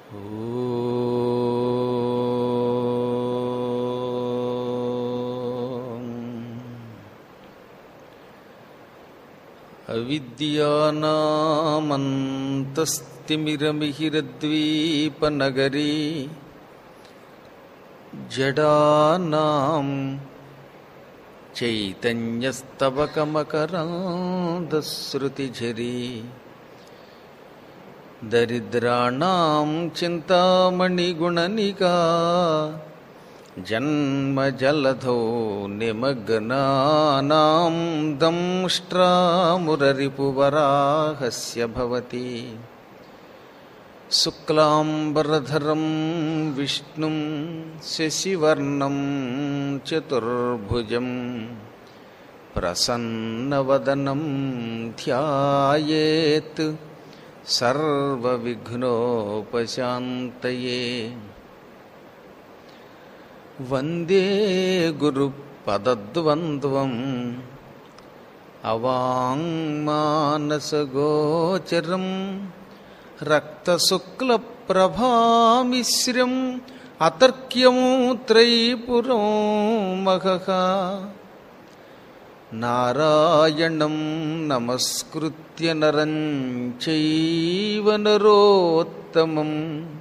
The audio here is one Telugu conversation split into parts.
అవిద్యానామంతస్తిమిరమిహిరద్వీపనగరీ జడానాం చైతన్యస్తవకమకరాంధశ్రుతిఝరీ దరిద్రాణం చింతామణిగుణనికా జన్మజలధౌ నిమగ్నానాం దంష్ట్రామురరిపువరాహస్య భవతి శుక్లాంబరధరం విష్ణుం శశివర్ణం చతుర్భుజం ప్రసన్నవదనం ధ్యాయేత్ సర్వవిఘ్నోపశాంతయే వందే గురుపదద్వంద్వం అవాంగ్మానసగోచరం రక్తశుక్లప్రభామిశ్రం అతర్క్యమూత్రైపురం మహః నారాయణం నమస్కృత్య నరం చైవ నరోత్తమం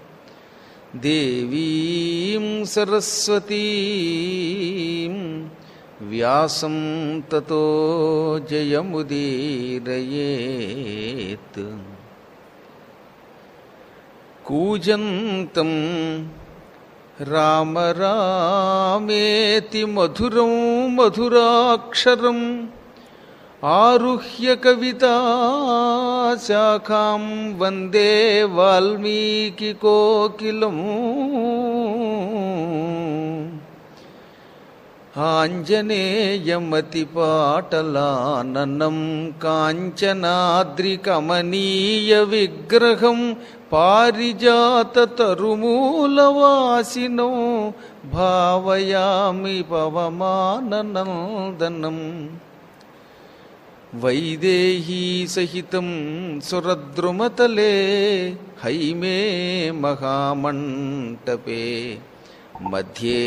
దేవీం సరస్వతీం వ్యాసం తతో జయముదీరయేత్ కూజంతం రామ రామేతి మధురం మధురాక్షరం ఆరుహ్య కవితాశాఖాం వందే వాల్మీకి కోకిలం ఆంజనేయమతిపాటలాననం కాంచనాద్రికమనీయ విగ్రహం పారిజాతరుమూలవాసినో భావయామి పవమాననందనం వైదేహీ సహితం సురద్రుమతలే హైమే మహామంటపే మధ్యే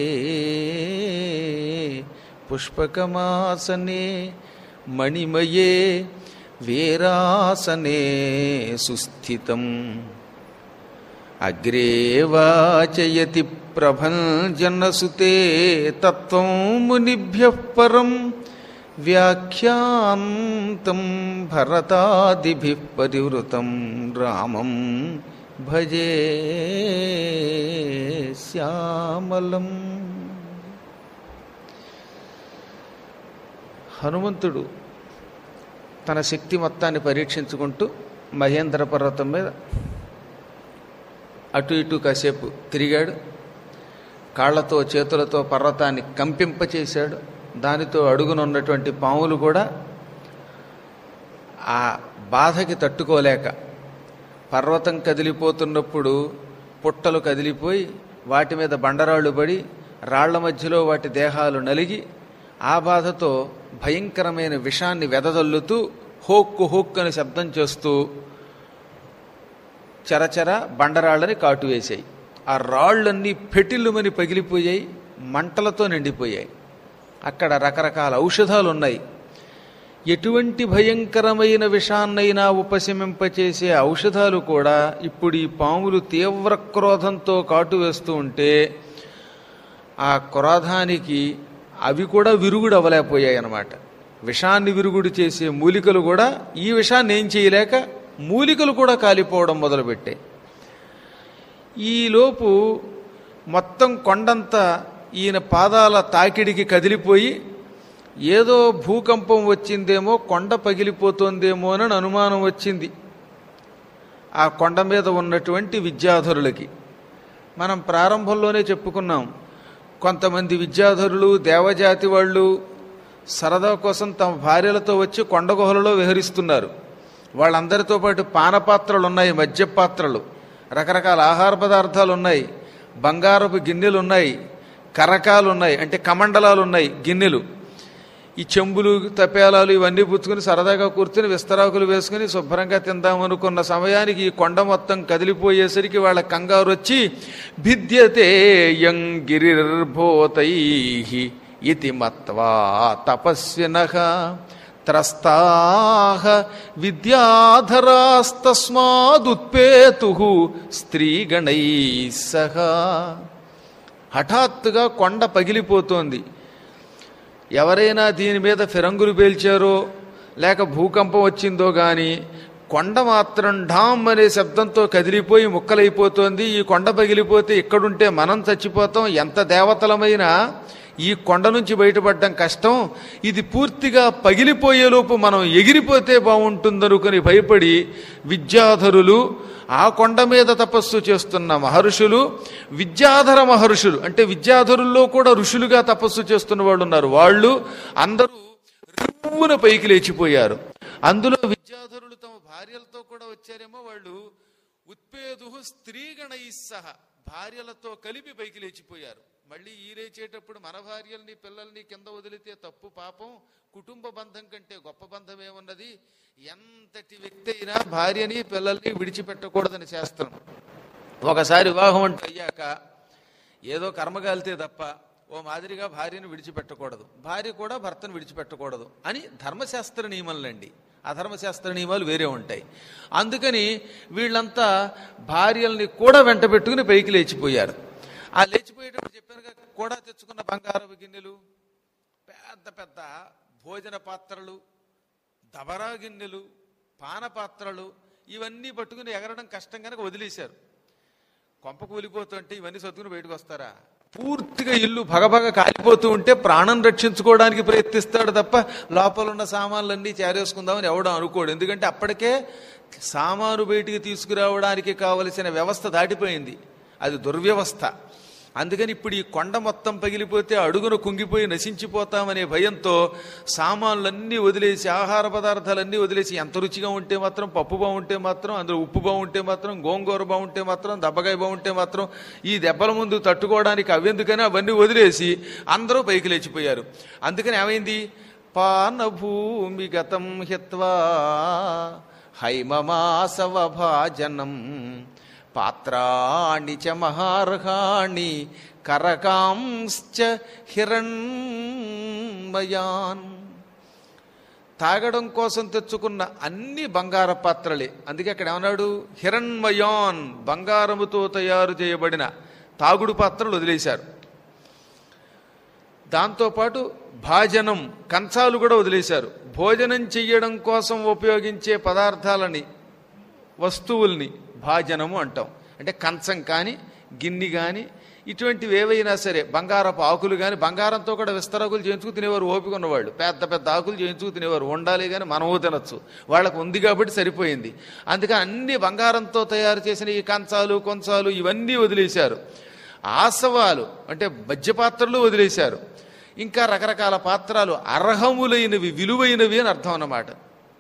పుష్పకమాసనే మణిమయే వీరాసనే సుస్థితం అగ్రే వాచయతి ప్రభంజనసుతే తత్వం మునిభ్య పరం వ్యాఖ్యాంతం భరతాదిభి పరివృతం రామం భజే శ్యామలం హనుమంతుడు తన శక్తి మొత్తాన్ని పరీక్షించుకుంటూ మహేంద్ర పర్వతం మీద అటు ఇటు కాసేపు తిరిగాడు కాళ్లతో చేతులతో పర్వతాన్ని కంపింపచేశాడు దానితో అడుగునున్నటువంటి పాములు కూడా ఆ బాధకి తట్టుకోలేక పర్వతం కదిలిపోతున్నప్పుడు పుట్టలు కదిలిపోయి వాటి మీద బండరాళ్ళు పడి రాళ్ల మధ్యలో వాటి దేహాలు నలిగి ఆ బాధతో భయంకరమైన విషాన్ని వెదజల్లుతూ హోక్కు హోక్కు అని శబ్దం చేస్తూ చరచర బండరాళ్ళని కాటువేశాయి ఆ రాళ్ళన్నీ పెటిల్లుమని పగిలిపోయాయి మంటలతో నిండిపోయాయి అక్కడ రకరకాల ఔషధాలు ఉన్నాయి ఎటువంటి భయంకరమైన విషాన్నైనా ఉపశమింపచేసే ఔషధాలు కూడా ఇప్పుడు ఈ పాములు తీవ్ర క్రోధంతో కాటు వేస్తూ ఉంటే ఆ క్రోధానికి అవి కూడా విరుగుడు అవ్వలేకపోయాయి అన్నమాట విషాన్ని విరుగుడు చేసే మూలికలు కూడా ఈ విషాన్ని ఏం చేయలేక మూలికలు కూడా కాలిపోవడం మొదలుపెట్టాయి ఈలోపు మొత్తం కొండంతా ఈయన పాదాల తాకిడికి కదిలిపోయి ఏదో భూకంపం వచ్చిందేమో కొండ పగిలిపోతుందేమో అని అనుమానం వచ్చింది ఆ కొండ మీద ఉన్నటువంటి విద్యాధరులకి మనం ప్రారంభంలోనే చెప్పుకున్నాం కొంతమంది విద్యాధరులు దేవజాతి వాళ్ళు సరదా కోసం తమ భార్యలతో వచ్చి కొండ గుహలలో విహరిస్తున్నారు వాళ్ళందరితో పాటు పానపాత్రలు ఉన్నాయి మద్య పాత్రలు రకరకాల ఆహార పదార్థాలు ఉన్నాయి బంగారపు గిన్నెలు ఉన్నాయి కరకాలు ఉన్నాయి అంటే కమండలాలు ఉన్నాయి గిన్నెలు ఈ చెంబులు తపేలాలు ఇవన్నీ పుచ్చుకుని సరదాగా కూర్చుని విస్తరాకులు వేసుకుని శుభ్రంగా తిందామనుకున్న సమయానికి ఈ కొండ మొత్తం కదిలిపోయేసరికి వాళ్ళ కంగారు వచ్చి భిద్యతే యంగిరిర్భూతై ఇతి మత్వా తపస్విన త్రస్తాహ విద్యాధరాస్తస్మాదుత్పేతు స్త్రీగణై సహ హఠాత్తుగా కొండ పగిలిపోతోంది ఎవరైనా దీని మీద ఫిరంగులు పేల్చారో లేక భూకంపం వచ్చిందో గాని కొండ మాత్రం ఢామ్ అనే శబ్దంతో కదిలిపోయి ముక్కలైపోతోంది ఈ కొండ పగిలిపోతే ఇక్కడుంటే మనం చచ్చిపోతాం ఎంత దేవతలమైనా ఈ కొండ నుంచి బయటపడడం కష్టం ఇది పూర్తిగా పగిలిపోయేలోపు మనం ఎగిరిపోతే బాగుంటుందనుకుని భయపడి విద్యాధరులు ఆ కొండ మీద తపస్సు చేస్తున్న మహర్షులు విద్యాధర మహర్షులు అంటే విద్యాధరుల్లో కూడా ఋషులుగా తపస్సు చేస్తున్న వాళ్ళు ఉన్నారు వాళ్ళు అందరూ రివ్వున పైకి లేచిపోయారు అందులో విద్యాధరులు తమ భార్యలతో కూడా వచ్చారేమో వాళ్ళు ఉత్పేదు స్త్రీగణై సహ భార్యలతో కలిపి పైకి లేచిపోయారు మళ్ళీ ఈ లేచేటప్పుడు మన భార్యల్ని పిల్లల్ని కింద వదిలితే తప్పు పాపం కుటుంబ బంధం కంటే గొప్ప బంధం ఏమున్నది ఎంతటి వ్యక్తి అయినా భార్యని పిల్లల్ని విడిచిపెట్టకూడదని శాస్త్రం ఒకసారి వివాహం అంటే అయ్యాక ఏదో కర్మగాలితే తప్ప ఓ మాదిరిగా భార్యను విడిచిపెట్టకూడదు భార్య కూడా భర్తను విడిచిపెట్టకూడదు అని ధర్మశాస్త్ర నియమాలండి అధర్మశాస్త్ర నియమాలు వేరే ఉంటాయి అందుకని వీళ్ళంతా భార్యల్ని కూడా వెంట పెట్టుకుని పైకి లేచిపోయారు ఆ లేచిపోయేటప్పుడు చెప్పానుగా కూడా తెచ్చుకున్న బంగారపు గిన్నెలు పెద్ద పెద్ద భోజన పాత్రలు దబరా గిన్నెలు పాన పాత్రలు ఇవన్నీ పట్టుకుని ఎగరడం కష్టం కనుక వదిలేశారు కొంప కూలిపోతుంటే ఇవన్నీ సర్దుకుని బయటకు వస్తారా పూర్తిగా ఇల్లు భగభగ కాలిపోతూ ఉంటే ప్రాణం రక్షించుకోవడానికి ప్రయత్నిస్తాడు తప్ప లోపల ఉన్న సామాన్లన్నీ చేరేసుకుందామని ఎవడం అనుకోడు ఎందుకంటే అప్పటికే సామాను బయటికి తీసుకురావడానికి కావలసిన వ్యవస్థ దాటిపోయింది అది దుర్వ్యవస్థ అందుకని ఇప్పుడు ఈ కొండ మొత్తం పగిలిపోతే అడుగున కుంగిపోయి నశించిపోతామనే భయంతో సామాన్లన్నీ వదిలేసి ఆహార పదార్థాలన్నీ వదిలేసి ఎంత రుచిగా ఉంటే మాత్రం పప్పు బాగుంటే మాత్రం అందులో ఉప్పు బాగుంటే మాత్రం గోంగూర బాగుంటే మాత్రం దెబ్బకాయ బాగుంటే మాత్రం ఈ దెబ్బల ముందు తట్టుకోవడానికి అవెందుకని అవన్నీ వదిలేసి అందరూ పైకి లేచిపోయారు అందుకని ఏమైంది పానభూమి గతం హిత్వా హైమమాసవ భాజనం పాత్రాణి చ మహార్హాణి కరకాంశ్చ హిరణ్మయాన్ తాగడం కోసం తెచ్చుకున్న అన్ని బంగార పాత్రలే అందుకే అక్కడ ఏమన్నాడు హిరణ్మయాన్ బంగారముతో తయారు చేయబడిన తాగుడు పాత్రలు వదిలేశారు దాంతోపాటు భాజనం కంచాలు కూడా వదిలేశారు భోజనం చెయ్యడం కోసం ఉపయోగించే పదార్థాలని వస్తువుల్ని భాజనము అంటాం అంటే కంచం కానీ గిన్నె కానీ ఇటువంటివి ఏవైనా సరే బంగారపు ఆకులు కానీ బంగారంతో కూడా విస్తరాకులు చేయించుకు తినేవారు ఓపిక ఉన్నవాళ్ళు పెద్ద పెద్ద ఆకులు చేయించుకు తినేవారు ఉండాలి కానీ మనము తినచ్చు వాళ్ళకు ఉంది కాబట్టి సరిపోయింది అందుకని అన్ని బంగారంతో తయారు చేసిన ఈ కంచాలు కొంచాలు ఇవన్నీ వదిలేశారు ఆసవాలు అంటే మధ్యపాత్రలు వదిలేశారు ఇంకా రకరకాల పాత్రలు అర్హములైనవి విలువైనవి అని అర్థం అన్నమాట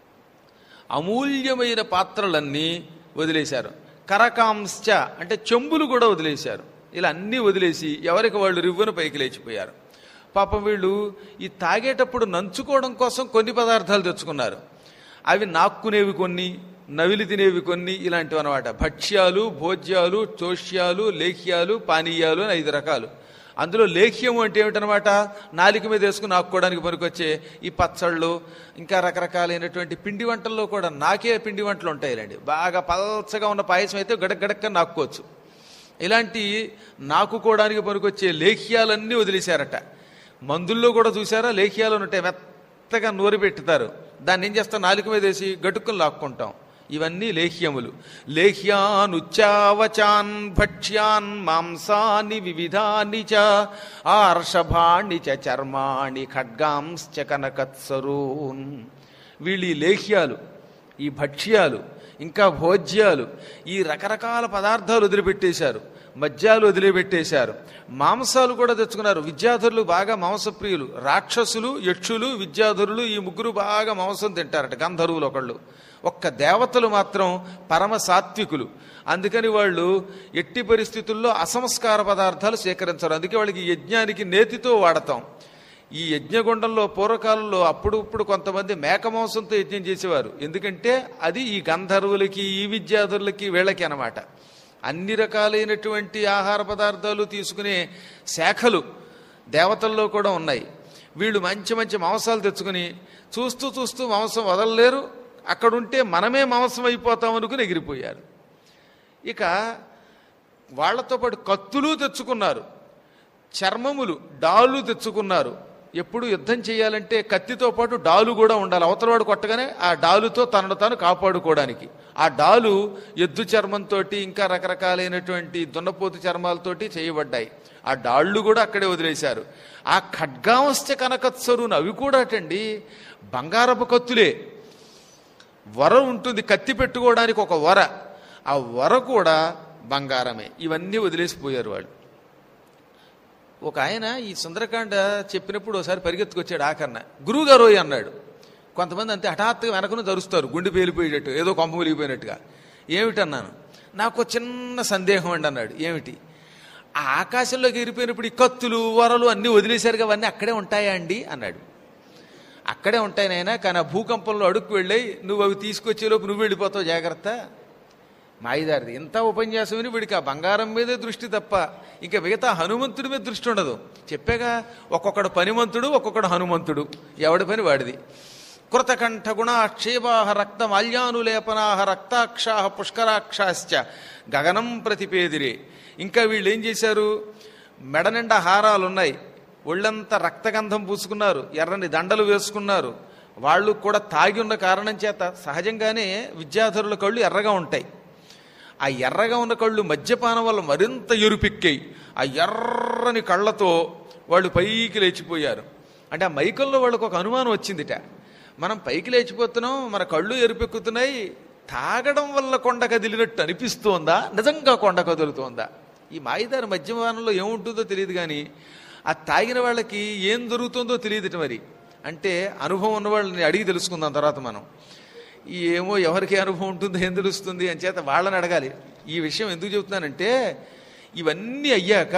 అమూల్యమైన పాత్రలన్నీ వదిలేశారు కరకాంశ్చ అంటే చెంబులు కూడా వదిలేశారు ఇలా అన్నీ వదిలేసి ఎవరికి వాళ్ళు రివ్వున పైకి లేచిపోయారు పాపం వీళ్ళు ఈ తాగేటప్పుడు నంచుకోవడం కోసం కొన్ని పదార్థాలు తెచ్చుకున్నారు అవి నాక్కునేవి కొన్ని నవిలి తినేవి కొన్ని ఇలాంటివి అనమాట భక్ష్యాలు భోజ్యాలు చోష్యాలు లేహ్యాలు పానీయాలు అని ఐదు రకాలు అందులో లేఖ్యము అంటే ఏమిటనమాట నాలిక మీద వేసుకుని నాక్కోవడానికి పనికొచ్చే ఈ పచ్చళ్ళు ఇంకా రకరకాలైనటువంటి పిండి వంటల్లో కూడా నాకే పిండి వంటలు ఉంటాయిలండి బాగా పల్చగా ఉన్న పాయసం అయితే గడక్ గడక్క నాక్కోవచ్చు ఇలాంటి నాకుకోవడానికి పనికొచ్చే లేఖ్యాలన్నీ వదిలేశారట మందుల్లో కూడా చూసారా లేఖ్యాలు ఉంటాయి మెత్తగా నూరి పెట్టుతారు దాన్ని ఏం చేస్తాం నాలుక మీద వేసి గటుక్కుని లాక్కుంటాం ఇవన్నీ లేహ్యములు లేహ్యానుచ్చావచాన్ భక్ష్యాన్ మాంసాని వివిధాని చ ఆర్షభాణి చ చర్మాణి ఖడ్గాంశ్చ కనకత్సరూన్ వీళ్ళు ఈ లేహ్యాలు ఈ భక్ష్యాలు ఇంకా భోజ్యాలు ఈ రకరకాల పదార్థాలు వదిలిపెట్టేశారు మద్యాలు వదిలిపెట్టేశారు మాంసాలు కూడా తెచ్చుకున్నారు విద్యాధరులు బాగా మాంసప్రియులు రాక్షసులు యక్షులు విద్యాధరులు ఈ ముగ్గురు బాగా మాంసం తింటారట గంధర్వులు ఒకళ్ళు ఒక్క దేవతలు మాత్రం పరమ సాత్వికులు అందుకని వాళ్ళు ఎట్టి పరిస్థితుల్లో అసంస్కార పదార్థాలు సేకరించరు అందుకే వాళ్ళకి యజ్ఞానికి నేతితో వాడతాం ఈ యజ్ఞగుండంలో పూర్వకాలంలో అప్పుడప్పుడు కొంతమంది మేక మాంసంతో యజ్ఞం చేసేవారు ఎందుకంటే అది ఈ గంధర్వులకి ఈ విద్యాధులకి వీళ్ళకి అన్నమాట అన్ని రకాలైనటువంటి ఆహార పదార్థాలు తీసుకునే శాఖలు దేవతల్లో కూడా ఉన్నాయి వీళ్ళు మంచి మంచి మాంసాలు తెచ్చుకుని చూస్తూ చూస్తూ మాంసం వదలలేరు అక్కడుంటే మనమే మాంసం అయిపోతాం అనుకుని ఎగిరిపోయారు ఇక వాళ్ళతో పాటు కత్తులు తెచ్చుకున్నారు చర్మములు డాలు తెచ్చుకున్నారు ఎప్పుడు యుద్ధం చేయాలంటే కత్తితో పాటు డాలు కూడా ఉండాలి అవతలవాడు కొట్టగానే ఆ డాలుతో తనను తాను కాపాడుకోవడానికి ఆ డాలు ఎద్దు చర్మంతో ఇంకా రకరకాలైనటువంటి దున్నపోతు చర్మాలతోటి చేయబడ్డాయి ఆ డాళ్ళు కూడా అక్కడే వదిలేశారు ఆ ఖడ్గాంశ కనకత్సరును అవి కూడా అటండి బంగారపు కత్తులే వర ఉంటుంది కత్తి పెట్టుకోవడానికి ఒక వర ఆ వర కూడా బంగారమే ఇవన్నీ వదిలేసిపోయారు వాళ్ళు ఒక ఆయన ఈ సుందరకాండ చెప్పినప్పుడు ఒకసారి పరిగెత్తుకొచ్చాడు ఆకరణ గురువుగారోయ్ అన్నాడు కొంతమంది అంతే హఠాత్తుగా వెనకను తరుస్తారు గుండె పేలిపోయేటట్టు ఏదో కొంప ములిగిపోయినట్టుగా ఏమిటన్నాను నాకు ఒక చిన్న సందేహం అండి అన్నాడు ఏమిటి ఆ ఆకాశంలోకి ఎగిరిపోయినప్పుడు ఈ కత్తులు వరలు అన్నీ వదిలేశారు అవన్నీ అక్కడే ఉంటాయా అండి అన్నాడు అక్కడే ఉంటాయి నాయనా కానీ ఆ భూకంపంలో అడుక్కు వెళ్ళాయి నువ్వు అవి తీసుకొచ్చేలోపు నువ్వు వెళ్ళిపోతావు జాగ్రత్త మాయిదారిది ఇంత ఉపన్యాసం విని వీడికి ఆ బంగారం మీదే దృష్టి తప్ప ఇంకా మిగతా హనుమంతుడి మీద దృష్టి ఉండదు చెప్పాగా ఒక్కొక్కడు పనిమంతుడు ఒక్కొక్కడు హనుమంతుడు ఎవడి పని వాడిది కృతకంఠ గుణ క్షేమాహ రక్త మాల్యానులేపనాహ రక్తాక్షాహ పుష్కరాక్షాశ్చ గగనం ప్రతిపేదిరే ఇంకా వీళ్ళు ఏం చేశారు మెడ నిండా హారాలు ఉన్నాయి ఒళ్ళంతా రక్తగంధం పూసుకున్నారు ఎర్రని దండలు వేసుకున్నారు వాళ్ళు కూడా తాగి ఉన్న కారణం చేత సహజంగానే విద్యాధరుల కళ్ళు ఎర్రగా ఉంటాయి ఆ ఎర్రగా ఉన్న కళ్ళు మద్యపానం వల్ల మరింత ఎరుపెక్కాయి ఆ ఎర్రని కళ్ళతో వాళ్ళు పైకి లేచిపోయారు అంటే ఆ మైకల్లో వాళ్ళకు ఒక అనుమానం వచ్చిందిట మనం పైకి లేచిపోతున్నాం మన కళ్ళు ఎరుపెక్కుతున్నాయి తాగడం వల్ల కొండ కదిలినట్టు అనిపిస్తోందా నిజంగా కొండ కదులుతోందా ఈ మాయిదారి మద్యపానంలో ఏముంటుందో తెలియదు కానీ ఆ తాగిన వాళ్ళకి ఏం దొరుకుతుందో తెలియదుట మరి అంటే అనుభవం ఉన్న వాళ్ళని అడిగి తెలుసుకుందాం తర్వాత మనం ఈ ఏమో ఎవరికి అనుభవం ఉంటుందో ఏం తెలుస్తుంది అని చేత వాళ్ళని అడగాలి ఈ విషయం ఎందుకు చెబుతున్నానంటే ఇవన్నీ అయ్యాక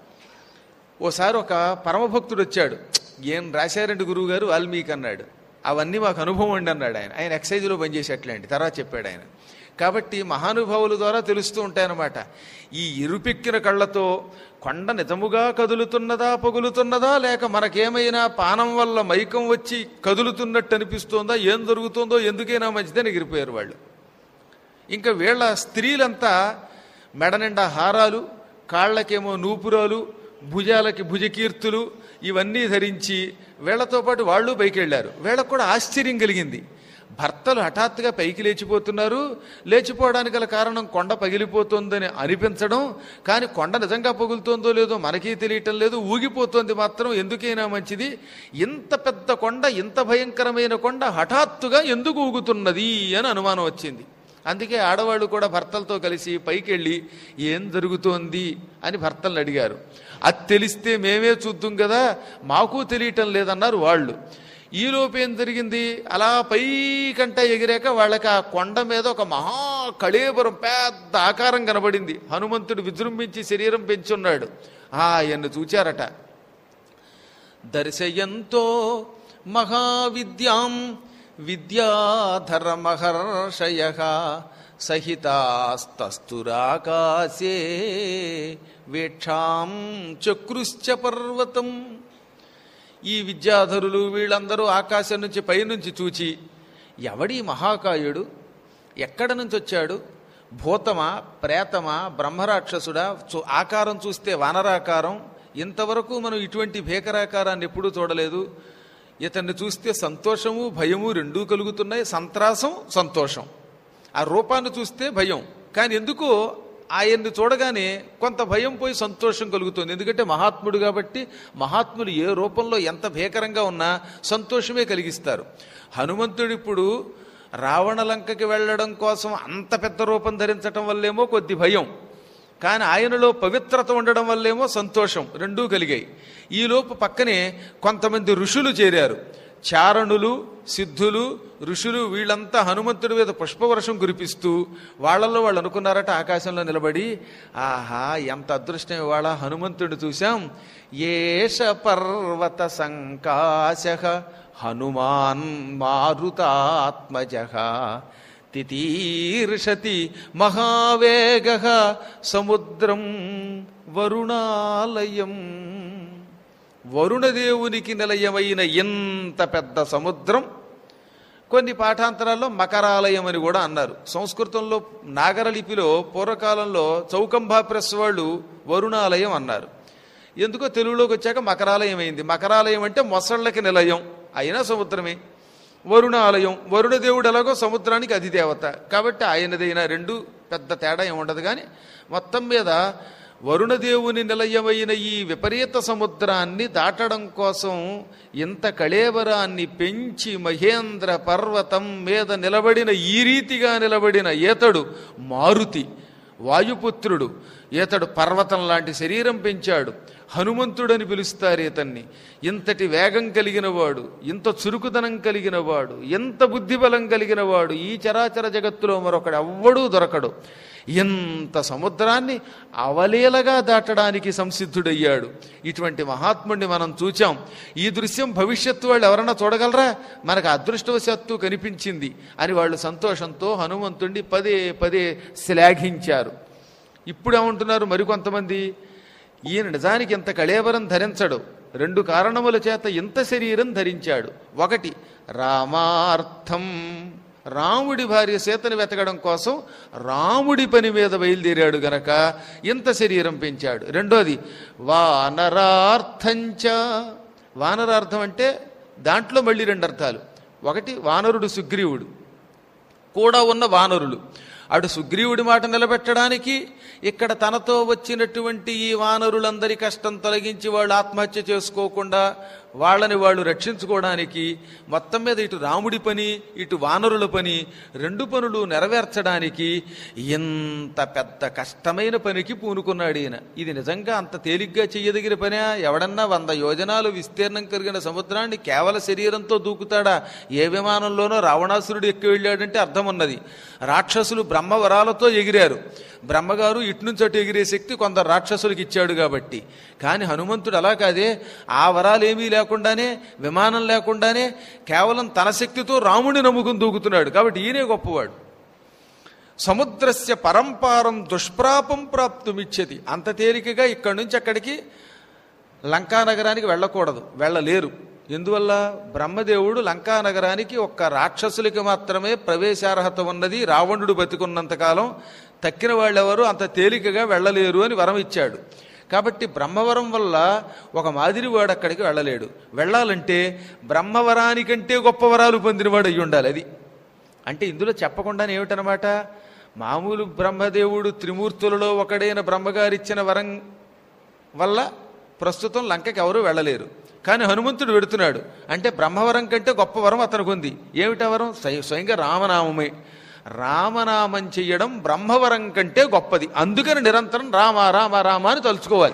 ఓసారి ఒక పరమభక్తుడు వచ్చాడు ఏం రాశారండి గురువు గారు వాల్మీకి అన్నాడు అవన్నీ మాకు అనుభవం అండి అన్నాడు ఆయన ఆయన ఎక్సైజ్లో పనిచేసేట్లేండి తర్వాత చెప్పాడు ఆయన కాబట్టి మహానుభావుల ద్వారా తెలుస్తూ ఉంటాయన్నమాట ఈ ఇరుపెక్కిన కళ్ళతో కొండ నిజముగా కదులుతున్నదా పగులుతున్నదా లేక మనకేమైనా పానం వల్ల మైకం వచ్చి కదులుతున్నట్టు అనిపిస్తోందా ఏం జరుగుతుందో ఎందుకైనా మంచిదని ఎగిరిపోయారు వాళ్ళు ఇంకా వీళ్ళ స్త్రీలంతా మెడ నిండా హారాలు కాళ్ళకేమో నూపురాలు భుజాలకి భుజకీర్తులు ఇవన్నీ ధరించి వీళ్లతో పాటు వాళ్ళు పైకి వెళ్ళారు వీళ్ళకు కూడా ఆశ్చర్యం కలిగింది భర్తలు హఠాత్తుగా పైకి లేచిపోతున్నారు లేచిపోవడానికి గల కారణం కొండ పగిలిపోతుందని అనిపించడం కానీ కొండ నిజంగా పగులుతోందో లేదో మనకీ తెలియటం లేదు ఊగిపోతోంది మాత్రం ఎందుకైనా మంచిది ఇంత పెద్ద కొండ ఇంత భయంకరమైన కొండ హఠాత్తుగా ఎందుకు ఊగుతున్నది అని అనుమానం వచ్చింది అందుకే ఆడవాళ్ళు కూడా భర్తలతో కలిసి పైకి వెళ్ళి ఏం జరుగుతోంది అని భర్తలను అడిగారు అది తెలిస్తే మేమే చూద్దాం కదా మాకు తెలియటం లేదన్నారు వాళ్ళు ఈలోపు ఏం జరిగింది అలా పైకంట ఎగిరాక వాళ్ళకి ఆ కొండ మీద ఒక మహా కళేబరం పెద్ద ఆకారం కనబడింది హనుమంతుడు విజృంభించి శరీరం పెంచున్నాడు ఆయన్ను చూచారట దర్శయంతో మహావిద్యాం విద్యాధర మహర్షయ సహితాస్తస్తురాకాశే వేక్షాం చక్రుశ్చ పర్వతం ఈ విద్యాధరులు వీళ్ళందరూ ఆకాశం నుంచి పైనుంచి చూచి ఎవడి మహాకాయుడు ఎక్కడ నుంచి వచ్చాడు భూతమా ప్రేతమా బ్రహ్మరాక్షసుడా చూ- ఆకారం చూస్తే వానరాకారం ఇంతవరకు మనం ఇటువంటి భీకరాకారాన్ని ఎప్పుడూ చూడలేదు ఇతన్ని చూస్తే సంతోషము భయము రెండూ కలుగుతున్నాయి సంత్రాసం సంతోషం ఆ రూపాన్ని చూస్తే భయం కానీ ఎందుకో ఆయన్ని చూడగానే కొంత భయం పోయి సంతోషం కలుగుతుంది ఎందుకంటే మహాత్ముడు కాబట్టి మహాత్ములు ఏ రూపంలో ఎంత భీకరంగా ఉన్నా సంతోషమే కలిగిస్తారు హనుమంతుడు ఇప్పుడు రావణ లంకకి వెళ్ళడం కోసం అంత పెద్ద రూపం ధరించటం వల్లేమో కొద్ది భయం కానీ ఆయనలో పవిత్రత ఉండడం వల్లేమో సంతోషం రెండూ కలిగాయి ఈలోపు పక్కనే కొంతమంది ఋషులు చేరారు చారణులు సిద్ధులు ఋషులు వీళ్ళంతా హనుమంతుడి మీద పుష్పవర్షం కురిపిస్తూ వాళ్ళల్లో వాళ్ళు అనుకున్నారట ఆకాశంలో నిలబడి ఆహా ఎంత అదృష్టం ఇవాళ హనుమంతుడిని చూశాం ఏష పర్వత సంకాశ హనుమాన్ మారుతాత్మజ తితీర్షతి మహావేగ సముద్రం వరుణాలయం వరుణదేవునికి నిలయమైన ఇంత పెద్ద సముద్రం కొన్ని పాఠాంతరాల్లో మకరాలయం అని కూడా అన్నారు సంస్కృతంలో నాగరలిపిలో పూర్వకాలంలో చౌకంబా ప్రెస్ వాళ్ళు వరుణాలయం అన్నారు ఎందుకో తెలుగులోకి వచ్చాక మకరాలయం అయింది మకరాలయం అంటే మొసళ్ళకి నిలయం అయినా సముద్రమే వరుణాలయం వరుణదేవుడు ఎలాగో సముద్రానికి అధిదేవత కాబట్టి ఆయనదైన రెండు పెద్ద తేడా ఏమి ఉండదు కానీ మొత్తం మీద వరుణదేవుని నిలయమైన ఈ విపరీత సముద్రాన్ని దాటడం కోసం ఇంత కళేవరాన్ని పెంచి మహేంద్ర పర్వతం మీద నిలబడిన ఈ రీతిగా నిలబడిన ఈతడు మారుతి వాయుపుత్రుడు ఈతడు పర్వతం లాంటి శరీరం పెంచాడు హనుమంతుడని పిలుస్తారు ఇతన్ని ఇంతటి వేగం కలిగిన వాడు ఇంత చురుకుదనం కలిగిన వాడు ఎంత బుద్ధిబలం కలిగిన వాడు ఈ చరాచర జగత్తులో మరొకడు ఎవ్వడూ దొరకడు ఇంత సముద్రాన్ని అవలీలగా దాటడానికి సంసిద్ధుడయ్యాడు ఇటువంటి మహాత్ముడిని మనం చూచాం ఈ దృశ్యం భవిష్యత్తు వాళ్ళు ఎవరన్నా చూడగలరా మనకు అదృష్టవశాత్తు కనిపించింది అని వాళ్ళు సంతోషంతో హనుమంతుణ్ణి పదే పదే శ్లాఘించారు ఇప్పుడు ఏమంటున్నారు మరికొంతమంది ఈయన నిజానికి ఇంత కళేబరం ధరించడు రెండు కారణముల చేత ఇంత శరీరం ధరించాడు ఒకటి రామార్థం రాముడి భార్య సీతను వెతకడం కోసం రాముడి పని మీద బయలుదేరాడు గనక ఇంత శరీరం పెంచాడు రెండోది వానరార్థంచ వానరార్థం అంటే దాంట్లో మళ్ళీ రెండు అర్థాలు ఒకటి వానరుడు సుగ్రీవుడు కూడా ఉన్న వానరులు అటు సుగ్రీవుడి మాట నిలబెట్టడానికి ఇక్కడ తనతో వచ్చినటువంటి ఈ వానరులందరి కష్టం తొలగించి వాళ్ళు ఆత్మహత్య చేసుకోకుండా వాళ్ళని వాళ్ళు రక్షించుకోవడానికి మొత్తం మీద ఇటు రాముడి పని ఇటు వానరుల పని రెండు పనులు నెరవేర్చడానికి ఇంత పెద్ద కష్టమైన పనికి పూనుకున్నాడు ఈయన ఇది నిజంగా అంత తేలిగ్గా చెయ్యదగిన పనే ఎవడన్నా వంద యోజనాలు విస్తీర్ణం కలిగిన సముద్రాన్ని కేవల శరీరంతో దూకుతాడా ఏ విమానంలోనో రావణాసురుడు ఎక్కి వెళ్ళాడంటే అర్థం ఉన్నది రాక్షసులు బ్రహ్మవరాలతో ఎగిరారు బ్రహ్మగారు ఇటు నుంచి అటు ఎగిరే శక్తి కొందరు రాక్షసులకు ఇచ్చాడు కాబట్టి కానీ హనుమంతుడు అలా కాదే ఆ వరాలు ఏమీ లేకుండానే విమానం లేకుండానే కేవలం తన శక్తితో రాముడిని నమ్ముకుని దూకుతున్నాడు కాబట్టి ఈయనే గొప్పవాడు సముద్రస్య పరంపారం దుష్ప్రాపం ప్రాప్తుమిచ్చది అంత తేలికగా ఇక్కడి నుంచి అక్కడికి లంకా నగరానికి వెళ్ళకూడదు వెళ్ళలేరు ఎందువల్ల బ్రహ్మదేవుడు లంకా నగరానికి ఒక్క రాక్షసులకి మాత్రమే ప్రవేశార్హత ఉన్నది రావణుడు బతికున్నంతకాలం తక్కిన వాళ్ళెవరు అంత తేలికగా వెళ్ళలేరు అని వరం ఇచ్చాడు కాబట్టి బ్రహ్మవరం వల్ల ఒక మాదిరి వాడు అక్కడికి వెళ్ళలేడు వెళ్ళాలంటే బ్రహ్మవరానికంటే గొప్ప వరాలు పొందినవాడు అయి ఉండాలి అది అంటే ఇందులో చెప్పకుండానే ఏమిటనమాట మామూలు బ్రహ్మదేవుడు త్రిమూర్తులలో ఒకడైన బ్రహ్మగారిచ్చిన వరం వల్ల ప్రస్తుతం లంకకి ఎవరూ వెళ్ళలేరు కానీ హనుమంతుడు వెడుతున్నాడు అంటే బ్రహ్మవరం కంటే గొప్ప వరం అతనికి ఉంది ఏమిటా వరం స్వయ- స్వయంగా రామనామమే రామనామం చెయ్యడం బ్రహ్మవరం కంటే గొప్పది అందుకని నిరంతరం రామ రామ రామ అని తలుచుకోవాలి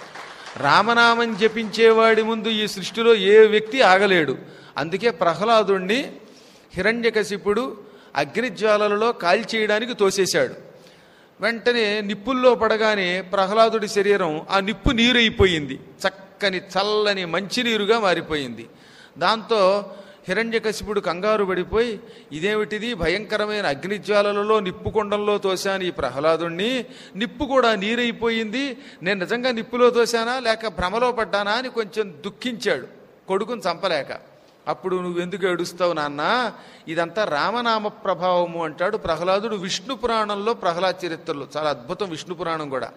రామనామం జపించేవాడి ముందు ఈ సృష్టిలో ఏ వ్యక్తి ఆగలేడు అందుకే ప్రహ్లాదుణ్ణి హిరణ్యకశిపుడు అగ్నిజ్వాలలలో కాల్చేయడానికి తోసేశాడు వెంటనే నిప్పుల్లో పడగానే ప్రహ్లాదుడి శరీరం ఆ నిప్పు నీరైపోయింది చక్కని చల్లని మంచినీరుగా మారిపోయింది దాంతో హిరణ్యకశిపుడు కంగారు పడిపోయి ఇదేమిటిది భయంకరమైన అగ్నిజ్వాలలలో నిప్పు కొండంలో తోశాను ఈ ప్రహ్లాదుణ్ణి నిప్పు కూడా నీరైపోయింది నేను నిజంగా నిప్పులో తోశానా లేక భ్రమలో పడ్డానా అని కొంచెం దుఃఖించాడు కొడుకుని చంపలేక అప్పుడు నువ్వు ఎందుకు ఏడుస్తావు నాన్న ఇదంతా రామనామ ప్రభావము అంటాడు ప్రహ్లాదుడు విష్ణు పురాణంలో ప్రహ్లాద్ చరిత్రలో చాలా అద్భుతం విష్ణు పురాణం కూడా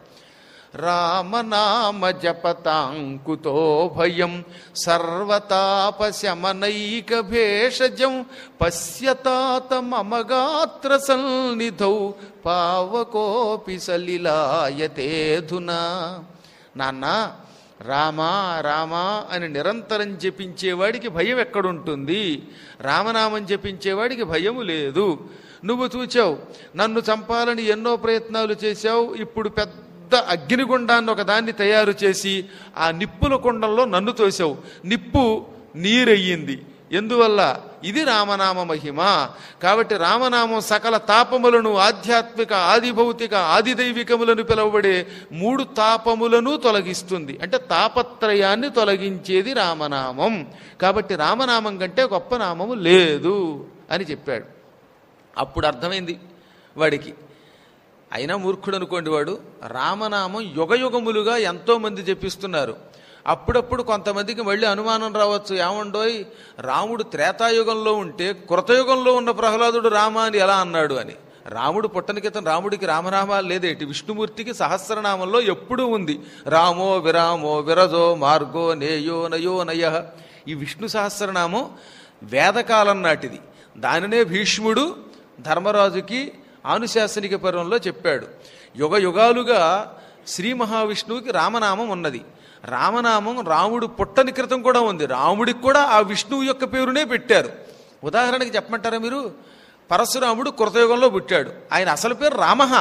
రామనామ జపతాంకుతో భయం సర్వతాపశమనైక భేషజం పశ్యతాత మమగాత్ర సన్నిధౌ పావకోపి సలిలాయతేధునా నాన్న రామా రామా అని నిరంతరం జపించేవాడికి భయం ఎక్కడుంటుంది రామనామం జపించేవాడికి భయము లేదు నువ్వు చూచావు నన్ను చంపాలని ఎన్నో ప్రయత్నాలు చేశావు ఇప్పుడు పెద్ద అగ్నిగుండాన్ని ఒక దాన్ని తయారు చేసి ఆ నిప్పుల కుండంలో నన్ను తోసావు నిప్పు నీరయ్యింది ఎందువల్ల ఇది రామనామ మహిమ కాబట్టి రామనామం సకల తాపములను ఆధ్యాత్మిక ఆదిభౌతిక ఆదిదైవికములను పిలువబడే మూడు తాపములను తొలగిస్తుంది అంటే తాపత్రయాన్ని తొలగించేది రామనామం కాబట్టి రామనామం కంటే గొప్ప నామము లేదు అని చెప్పాడు అప్పుడు అర్థమైంది వాడికి అయినా మూర్ఖుడు అనుకోండి వాడు రామనామం యుగయుగములుగా ఎంతో మంది జపిస్తున్నారు అప్పుడప్పుడు కొంతమందికి మళ్ళీ అనుమానం రావచ్చు ఏమండోయ్ రాముడు త్రేతాయుగంలో ఉంటే కృతయుగంలో ఉన్న ప్రహ్లాదుడు రామ అని ఎలా అన్నాడు అని రాముడు పుట్టని క్రితం రాముడికి రామనామాలు లేదేటి విష్ణుమూర్తికి సహస్రనామంలో ఎప్పుడూ ఉంది రామో విరామో విరజో మార్గో నేయో నయో నయ ఈ విష్ణు సహస్రనామం వేదకాలం నాటిది దానినే భీష్ముడు ధర్మరాజుకి ఆనుశాసనిక పర్వంలో చెప్పాడు యుగ యుగాలుగా శ్రీ మహావిష్ణువుకి రామనామం ఉన్నది రామనామం రాముడు పుట్టని క్రితం కూడా ఉంది రాముడికి కూడా ఆ విష్ణువు యొక్క పేరునే పెట్టారు ఉదాహరణకి చెప్పమంటారా మీరు పరశురాముడు కృతయుగంలో పుట్టాడు ఆయన అసలు పేరు రామహ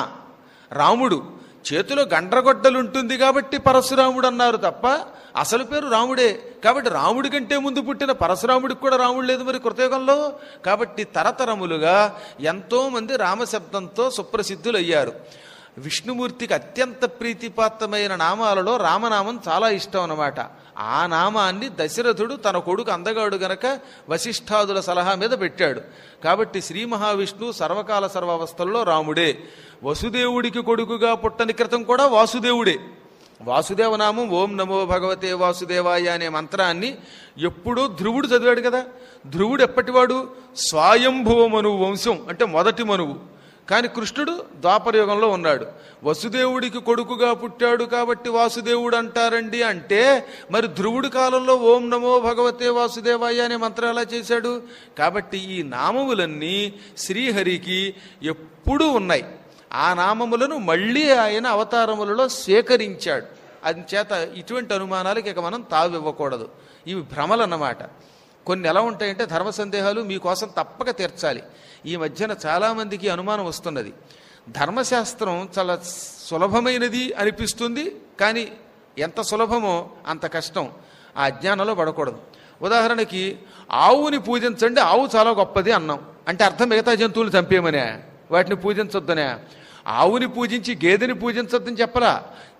రాముడు చేతిలో గండ్రగొడ్డలు ఉంటుంది కాబట్టి పరశురాముడు అన్నారు తప్ప అసలు పేరు రాముడే కాబట్టి రాముడి కంటే ముందు పుట్టిన పరశురాముడికి కూడా రాముడు లేదు మరి కృతయుగంలో కాబట్టి తరతరములుగా ఎంతోమంది రామశబ్దంతో సుప్రసిద్ధులయ్యారు విష్ణుమూర్తికి అత్యంత ప్రీతిపాత్రమైన నామాలలో రామనామం చాలా ఇష్టం అన్నమాట ఆ నామాన్ని దశరథుడు తన కొడుకు అందగాడు గనక వశిష్ఠాదుల సలహా మీద పెట్టాడు కాబట్టి శ్రీ మహావిష్ణువు సర్వకాల సర్వావస్థల్లో రాముడే వసుదేవుడికి కొడుకుగా పుట్టని క్రితం కూడా వాసుదేవుడే వాసుదేవనామం ఓం నమో భగవతే వాసుదేవాయ అనే మంత్రాన్ని ఎప్పుడూ ధ్రువుడు చదివాడు కదా ధ్రువుడు ఎప్పటివాడు స్వయంభువ మనువు వంశం అంటే మొదటి మనువు కానీ కృష్ణుడు ద్వాపరయుగంలో ఉన్నాడు వసుదేవుడికి కొడుకుగా పుట్టాడు కాబట్టి వాసుదేవుడు అంటారండి అంటే మరి ధ్రువుడి కాలంలో ఓం నమో భగవతే వాసుదేవాయ అనే మంత్రం ఎలా చేశాడు కాబట్టి ఈ నామములన్నీ శ్రీహరికి ఎప్పుడూ ఉన్నాయి ఆ నామములను మళ్ళీ ఆయన అవతారములలో స్వీకరించాడు అందుచేత ఇటువంటి అనుమానాలకు ఇక మనం తావివ్వకూడదు ఇవి భ్రమలన్నమాట కొన్ని ఎలా ఉంటాయంటే ధర్మ సందేహాలు మీకోసం తప్పక తీర్చాలి ఈ మధ్యన చాలామందికి అనుమానం వస్తున్నది ధర్మశాస్త్రం చాలా సులభమైనది అనిపిస్తుంది కానీ ఎంత సులభమో అంత కష్టం ఆ అజ్ఞానంలో పడకూడదు ఉదాహరణకి ఆవుని పూజించండి ఆవు చాలా గొప్పది అన్నాం అంటే అర్థం మిగతా జంతువులు చంపేయమనే వాటిని పూజించొద్దనే ఆవుని పూజించి గేదెని పూజించొద్దని చెప్పలా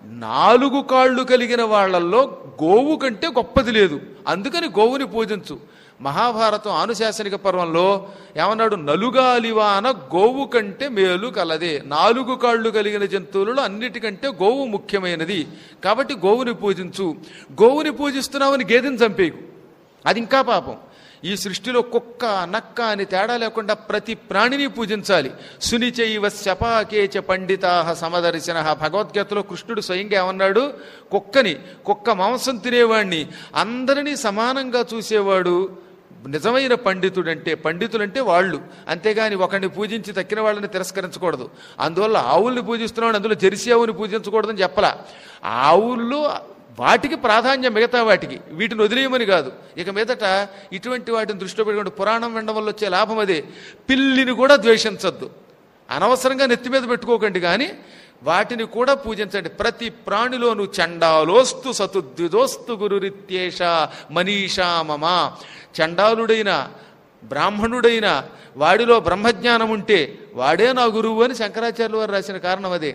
నాలుగు కాళ్ళు కలిగిన వాళ్ళల్లో గోవు కంటే గొప్పది లేదు అందుకని గోవుని పూజించు మహాభారతం ఆనుశాసనిక పర్వంలో ఏమన్నాడు నలుగాలివాన గోవు కంటే మేలు కలదే నాలుగు కాళ్ళు కలిగిన జంతువులలో అన్నిటికంటే గోవు ముఖ్యమైనది కాబట్టి గోవుని పూజించు గోవుని పూజిస్తున్నావని గేదెని చంపేయకు అది ఇంకా పాపం ఈ సృష్టిలో కుక్క నక్క అని తేడా లేకుండా ప్రతి ప్రాణిని పూజించాలి సునిచైవ శపాకేచ పండితా సమదర్శన భగవద్గీతలో కృష్ణుడు స్వయంగా ఏమన్నాడు కుక్కని కుక్క మాంసం తినేవాడిని అందరినీ సమానంగా చూసేవాడు నిజమైన పండితుడంటే పండితులంటే వాళ్ళు అంతేగాని ఒకరిని పూజించి తక్కిన వాళ్ళని తిరస్కరించకూడదు అందువల్ల ఆవుల్ని పూజిస్తున్నాడు అందులో జెర్సీ ఆవుని పూజించకూడదని చెప్పలా ఆవుల్లో వాటికి ప్రాధాన్యం మిగతా వాటికి వీటిని వదిలేయమని కాదు ఇక మీదట ఇటువంటి వాటిని దృష్టిలో పెట్టుకుంటే పురాణం వినడం వల్ల వచ్చే లాభం అదే పిల్లిని కూడా ద్వేషించద్దు అనవసరంగా నెత్తి మీద పెట్టుకోకండి కానీ వాటిని కూడా పూజించండి ప్రతి ప్రాణిలోను చండాలోస్తు సతుద్విదోస్తు గురురిత్యేష మనీషా మమ చండాలుడైన బ్రాహ్మణుడైన వాడిలో బ్రహ్మజ్ఞానం ఉంటే వాడే నా గురువు అని శంకరాచార్యులు వారు రాసిన కారణం అదే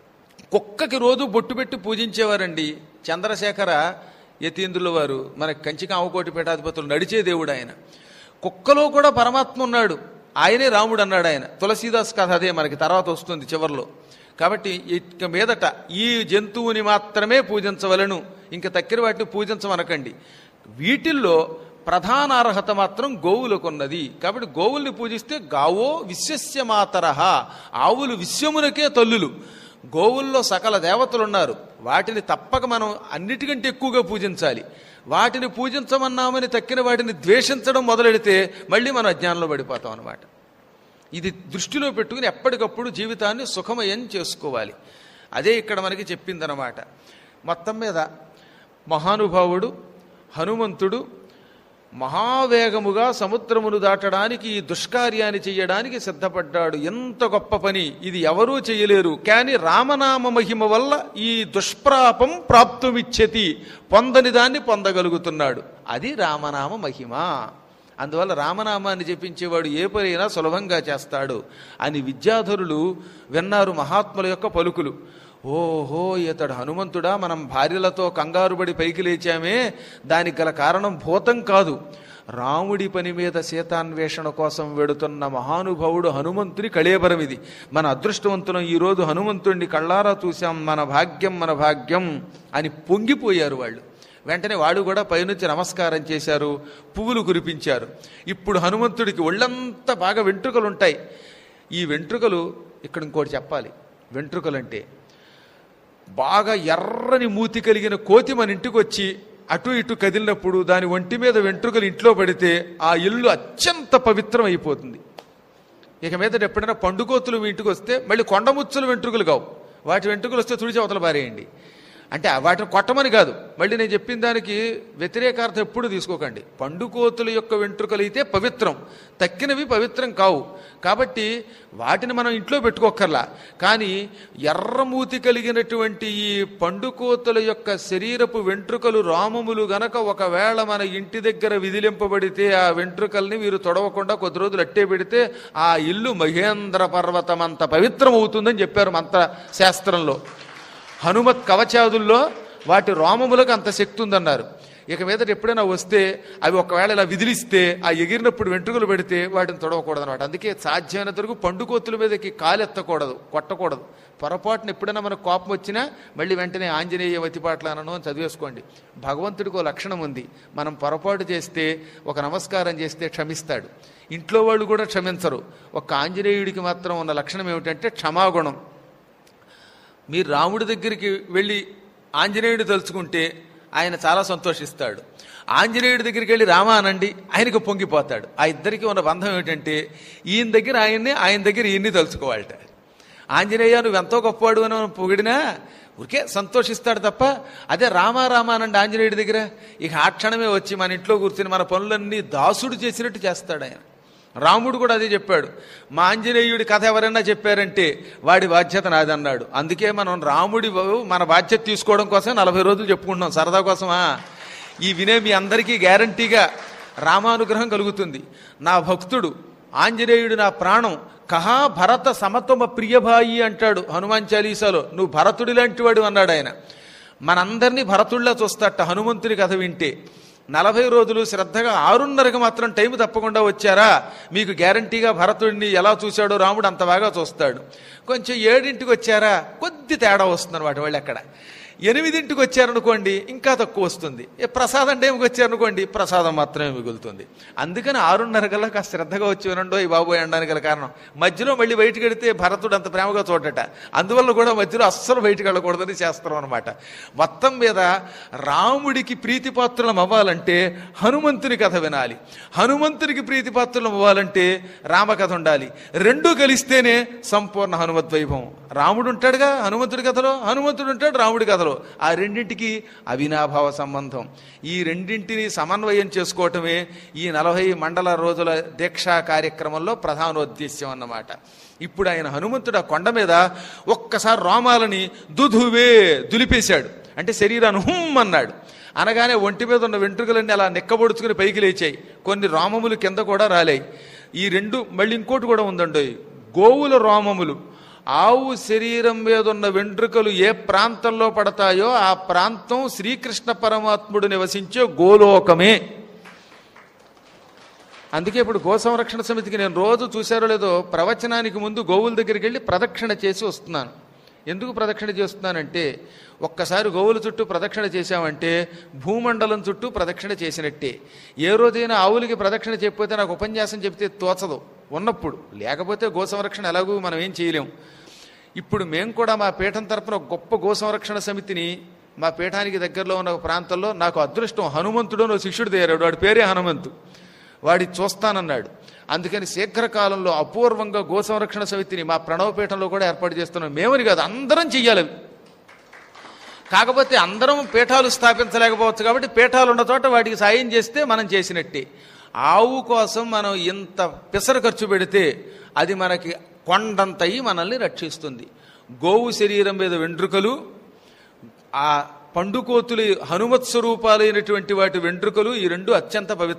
కుక్కకి రోజు బొట్టు పెట్టి పూజించేవారండి చంద్రశేఖర యతీంద్రుల వారు మన కంచిక ఆవుకోటి పీఠాధిపతులు నడిచే దేవుడు ఆయన కుక్కలో కూడా పరమాత్మ ఉన్నాడు ఆయనే రాముడు అన్నాడు ఆయన తులసీదాస్ కథ అదే మనకి తర్వాత వస్తుంది చివరిలో కాబట్టి ఇక మీదట ఈ జంతువుని మాత్రమే పూజించవలను ఇంకా తక్కిన వాటిని పూజించమనకండి వీటిల్లో ప్రధాన అర్హత మాత్రం గోవులకున్నది కాబట్టి గోవుల్ని పూజిస్తే గావో విశ్వస్య మాతరహ ఆవులు విశ్వమునకే తల్లులు గోవుల్లో సకల దేవతలు ఉన్నారు వాటిని తప్పక మనం అన్నిటికంటే ఎక్కువగా పూజించాలి వాటిని పూజించమన్నామని తక్కిన వాటిని ద్వేషించడం మొదలెడితే మళ్ళీ మనం అజ్ఞానంలో పడిపోతాం అనమాట ఇది దృష్టిలో పెట్టుకుని ఎప్పటికప్పుడు జీవితాన్ని సుఖమయం చేసుకోవాలి అదే ఇక్కడ మనకి చెప్పిందనమాట మొత్తం మీద మహానుభావుడు హనుమంతుడు మహావేగముగా సముద్రమును దాటడానికి ఈ దుష్కార్యాన్ని చెయ్యడానికి సిద్ధపడ్డాడు ఎంత గొప్ప పని ఇది ఎవరూ చేయలేరు కానీ రామనామ మహిమ వల్ల ఈ దుష్ప్రాపం ప్రాప్తుమిచ్చతి పొందని దాన్ని పొందగలుగుతున్నాడు అది రామనామ మహిమ అందువల్ల రామనామాన్ని జపించేవాడు ఏ పనైనా సులభంగా చేస్తాడు అని విద్యాధరులు విన్నారు మహాత్ముల యొక్క పలుకులు ఓహో ఇతడు హనుమంతుడా మనం భార్యలతో కంగారుబడి పైకి లేచామే దానికి గల కారణం భూతం కాదు రాముడి పని మీద సీతాన్వేషణ కోసం వెడుతున్న మహానుభావుడు హనుమంతుని కళేబరం ఇది మన అదృష్టవంతులం ఈరోజు హనుమంతుడిని కళ్ళారా చూశాం మన భాగ్యం మన భాగ్యం అని పొంగిపోయారు వాళ్ళు వెంటనే వాడు కూడా పైనుంచి నమస్కారం చేశారు పువ్వులు కురిపించారు ఇప్పుడు హనుమంతుడికి ఒళ్ళంతా బాగా వెంట్రుకలు ఉంటాయి ఈ వెంట్రుకలు ఇక్కడ ఇంకోటి చెప్పాలి వెంట్రుకలంటే బాగా ఎర్రని మూతి కలిగిన కోతి మన ఇంటికి వచ్చి అటు ఇటు కదిలినప్పుడు దాని ఒంటి మీద వెంట్రుకలు ఇంట్లో పడితే ఆ ఇల్లు అత్యంత పవిత్రం అయిపోతుంది ఇక మీద ఎప్పుడైనా పండుకోతులు మీ ఇంటికి వస్తే మళ్ళీ కొండముచ్చులు వెంట్రుకలు కావు వాటి వెంట్రుకలు వస్తే తుడిచి అవతల పారేయండి అంటే వాటిని కొట్టమని కాదు మళ్ళీ నేను చెప్పిన దానికి వ్యతిరేకార్థం ఎప్పుడు తీసుకోకండి పండుకోతుల యొక్క వెంట్రుకలు అయితే పవిత్రం తక్కినవి పవిత్రం కావు కాబట్టి వాటిని మనం ఇంట్లో పెట్టుకోకర్లా కానీ ఎర్రమూతి కలిగినటువంటి ఈ పండుకోతుల యొక్క శరీరపు వెంట్రుకలు రామములు గనక ఒకవేళ మన ఇంటి దగ్గర విదిలింపబడితే ఆ వెంట్రుకల్ని వీరు తొడవకుండా కొద్ది రోజులు అట్టే పెడితే ఆ ఇల్లు మహేంద్ర పర్వతం అంత పవిత్రం అవుతుందని చెప్పారు మంత్ర శాస్త్రంలో హనుమత్ కవచాదుల్లో వాటి రోమములకు అంత శక్తి ఉందన్నారు ఇక మీదట ఎప్పుడైనా వస్తే అవి ఒకవేళ ఇలా విదిలిస్తే ఆ ఎగిరినప్పుడు వెంట్రుకలు పెడితే వాటిని తొడవకూడదు అనమాట అందుకే సాధ్యమైనంత వరకు పండుకోతుల మీదకి కాలెత్తకూడదు కొట్టకూడదు పొరపాటున ఎప్పుడైనా మనకు కోపం వచ్చినా మళ్ళీ వెంటనే ఆంజనేయ వతిపాట్లనను అని చదివేసుకోండి భగవంతుడికి ఒక లక్షణం ఉంది మనం పొరపాటు చేస్తే ఒక నమస్కారం చేస్తే క్షమిస్తాడు ఇంట్లో వాళ్ళు కూడా క్షమించరు ఒక ఆంజనేయుడికి మాత్రం ఉన్న లక్షణం ఏమిటంటే క్షమాగుణం మీరు రాముడి దగ్గరికి వెళ్ళి ఆంజనేయుడు తలుచుకుంటే ఆయన చాలా సంతోషిస్తాడు ఆంజనేయుడి దగ్గరికి వెళ్ళి రామ అనండి ఆయనకు పొంగిపోతాడు ఆ ఇద్దరికి ఉన్న బంధం ఏమిటంటే ఈయన దగ్గర ఆయన్ని ఆయన దగ్గర ఈయన్ని తలుచుకోవాలట ఆంజనేయ నువ్వు ఎంతో గొప్పవాడు అని పొగిడినా ఊరికే సంతోషిస్తాడు తప్ప అదే రామా రామా అనండి ఆంజనేయుడి దగ్గర ఇక ఆ క్షణమే వచ్చి మన ఇంట్లో కూర్చుని మన పనులన్నీ దాసుడు చేసినట్టు చేస్తాడు ఆయన రాముడు కూడా అదే చెప్పాడు మా ఆంజనేయుడి కథ ఎవరైనా చెప్పారంటే వాడి బాధ్యత నాదన్నాడు అందుకే మనం రాముడి మన బాధ్యత తీసుకోవడం కోసం నలభై రోజులు చెప్పుకుంటున్నాం సరదా కోసమా ఈ వినే మీ అందరికీ గ్యారంటీగా రామానుగ్రహం కలుగుతుంది నా భక్తుడు ఆంజనేయుడు నా ప్రాణం కహా భరత సమతమ ప్రియభాయి అంటాడు హనుమాన్ చాలీసాలో నువ్వు భరతుడి లాంటి వాడు అన్నాడు ఆయన మనందరినీ భరతుడిలా చూస్తాట హనుమంతుని కథ వింటే నలభై రోజులు శ్రద్ధగా ఆరున్నరకు మాత్రం టైం తప్పకుండా వచ్చారా మీకు గ్యారంటీగా భరతుడిని ఎలా చూశాడో రాముడు అంత బాగా చూస్తాడు కొంచెం ఏడింటికి వచ్చారా కొద్ది తేడా వస్తుంది అనమాట వాళ్ళు అక్కడ ఎనిమిదింటికి వచ్చారనుకోండి ఇంకా తక్కువ వస్తుంది ఏ ప్రసాదం టైంకి వచ్చారనుకోండి ప్రసాదం మాత్రమే మిగులుతుంది అందుకని ఆరున్నర కల్లా కాస్త శ్రద్ధగా వచ్చి వినండో ఈ బాబోయ్ అనడానికి గల కారణం మధ్యలో మళ్ళీ బయటికి వెడితే భరతుడు అంత ప్రేమగా చూడట అందువల్ల కూడా మధ్యలో అస్సలు బయటికి వెళ్ళకూడదని శాస్త్రం అనమాట మొత్తం మీద రాముడికి ప్రీతిపాత్రులం అవ్వాలంటే హనుమంతుని కథ వినాలి హనుమంతునికి ప్రీతిపాత్రులం అవ్వాలంటే రామకథ ఉండాలి రెండూ కలిస్తేనే సంపూర్ణ హనుమద్వైభవం రాముడు ఉంటాడుగా హనుమంతుడి కథలో హనుమంతుడు ఉంటాడు రాముడి కథలో ఆ రెండింటికి అవినాభావ సంబంధం ఈ రెండింటిని సమన్వయం చేసుకోవటమే ఈ నలభై మండల రోజుల దీక్షా కార్యక్రమంలో ప్రధానోద్దేశ్యం అన్నమాట ఇప్పుడు ఆయన హనుమంతుడు ఆ కొండ మీద ఒక్కసారి రోమాలని దుధువే దులిపేశాడు అంటే శరీరాన్ని హుమ్ అన్నాడు అనగానే ఒంటి మీద ఉన్న వెంట్రుకలన్నీ అలా నెక్కబొడుచుకుని పైకి లేచాయి కొన్ని రోమములు కింద కూడా రాలాయి ఈ రెండు మళ్ళీ ఇంకోటి కూడా ఉందండి గోవుల రోమములు ఆవు శరీరం మీద ఉన్న వెంట్రుకలు ఏ ప్రాంతంలో పడతాయో ఆ ప్రాంతం శ్రీకృష్ణ పరమాత్ముడు నివసించే గోలోకమే అందుకే ఇప్పుడు గో సంరక్షణ సమితికి నేను రోజు చూశారో లేదో ప్రవచనానికి ముందు గోవుల దగ్గరికి వెళ్ళి ప్రదక్షిణ చేసి వస్తున్నాను ఎందుకు ప్రదక్షిణ చేస్తున్నానంటే ఒక్కసారి గోవుల చుట్టూ ప్రదక్షిణ చేశామంటే భూమండలం చుట్టూ ప్రదక్షిణ చేసినట్టే ఏ రోజైనా ఆవులకి ప్రదక్షిణ చెప్పితే నాకు ఉపన్యాసం చెప్తే తోచదు ఉన్నప్పుడు లేకపోతే గో సంరక్షణ ఎలాగూ మనం ఏం చేయలేం ఇప్పుడు మేము కూడా మా పీఠం తరపున ఒక గొప్ప గో సంరక్షణ సమితిని మా పీఠానికి దగ్గరలో ఉన్న ఒక ప్రాంతంలో నాకు అదృష్టం హనుమంతుడు అని ఓ శిష్యుడు తయారాడు వాడి పేరే హనుమంతు వాడి చూస్తానన్నాడు అందుకని శీఘ్రకాలంలో అపూర్వంగా గో సంరక్షణ సమితిని మా ప్రణవపీఠంలో కూడా ఏర్పాటు చేస్తున్నాం మేమని కాదు అందరం చెయ్యాలి అవి. కాకపోతే అందరం పీఠాలు స్థాపించలేకపోవచ్చు కాబట్టి పీఠాలు ఉన్న చోట వాటికి సాయం చేస్తే మనం చేసినట్టే ఆవు కోసం మనం ఇంత పిసర ఖర్చు పెడితే అది మనకి కొండంతయి మనల్ని రక్షిస్తుంది గోవు శరీరం మీద వెంట్రుకలు ఆ పండుకోతులు హనుమత్ స్వరూపాలైనటువంటి వాటి వెంట్రుకలు ఈ రెండు అత్యంత పవిత్రం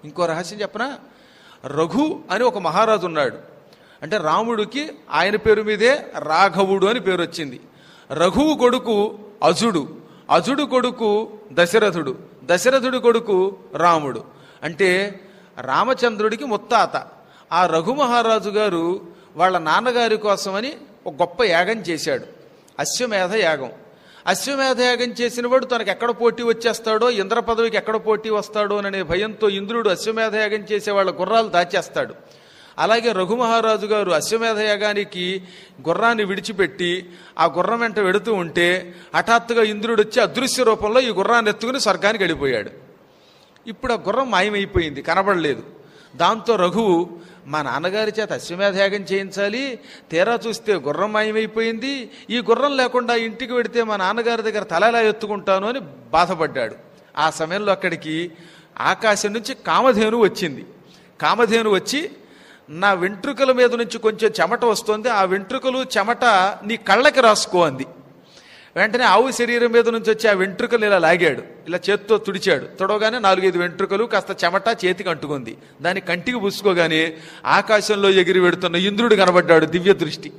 ఇంకో రహస్యం చెప్పనా రఘు అని ఒక మహారాజు ఉన్నాడు అంటే రాముడికి ఆయన పేరు మీదే రాఘవుడు అని పేరు వచ్చింది రఘువు కొడుకు అజుడు అజుడు కొడుకు దశరథుడు దశరథుడి కొడుకు రాముడు అంటే రామచంద్రుడికి ముత్తాత ఆ రఘు మహారాజు గారు వాళ్ళ నాన్నగారి కోసమని ఒక గొప్ప యాగం చేశాడు అశ్వమేధ యాగం అశ్వమేధ యాగం చేసిన వాడు తనకు ఎక్కడ పోటీ వచ్చేస్తాడో ఇంద్ర పదవికి ఎక్కడ పోటీ వస్తాడో అనే భయంతో ఇంద్రుడు అశ్వమేధ యాగం చేసే వాళ్ళ గుర్రాలు దాచేస్తాడు అలాగే రఘుమహారాజు గారు అశ్వమేధ యాగానికి గుర్రాన్ని విడిచిపెట్టి ఆ గుర్రం వెంట వెడుతూ ఉంటే హఠాత్తుగా ఇంద్రుడు వచ్చి అదృశ్య రూపంలో ఈ గుర్రాన్ని ఎత్తుకుని స్వర్గానికి వెళ్ళిపోయాడు ఇప్పుడు ఆ గుర్రం మాయమైపోయింది కనబడలేదు దాంతో రఘువు మా నాన్నగారి చేత అశ్వమేధయాగం చేయించాలి తీరా చూస్తే గుర్రం మాయమైపోయింది ఈ గుర్రం లేకుండా ఇంటికి వెడితే మా నాన్నగారి దగ్గర తల ఎలా ఎత్తుకుంటాను అని బాధపడ్డాడు ఆ సమయంలో అక్కడికి ఆకాశం నుంచి కామధేను వచ్చింది కామధేను వచ్చి నా వెంట్రుకల మీద నుంచి కొంచెం చెమట వస్తుంది ఆ వెంట్రుకలు చెమట నీ కళ్ళకి రాసుకో అంది వెంటనే ఆవు శరీరం మీద నుంచి వచ్చి ఆ వెంట్రుకలు ఇలా లాగాడు ఇలా చేత్తో తుడిచాడు తుడవగానే నాలుగైదు వెంట్రుకలు కాస్త చెమట చేతికి అంటుకుంది దాని కంటికి పూసుకోగానే ఆకాశంలో ఎగిరి వెడుతున్న ఇంద్రుడు కనబడ్డాడు దివ్య దృష్టి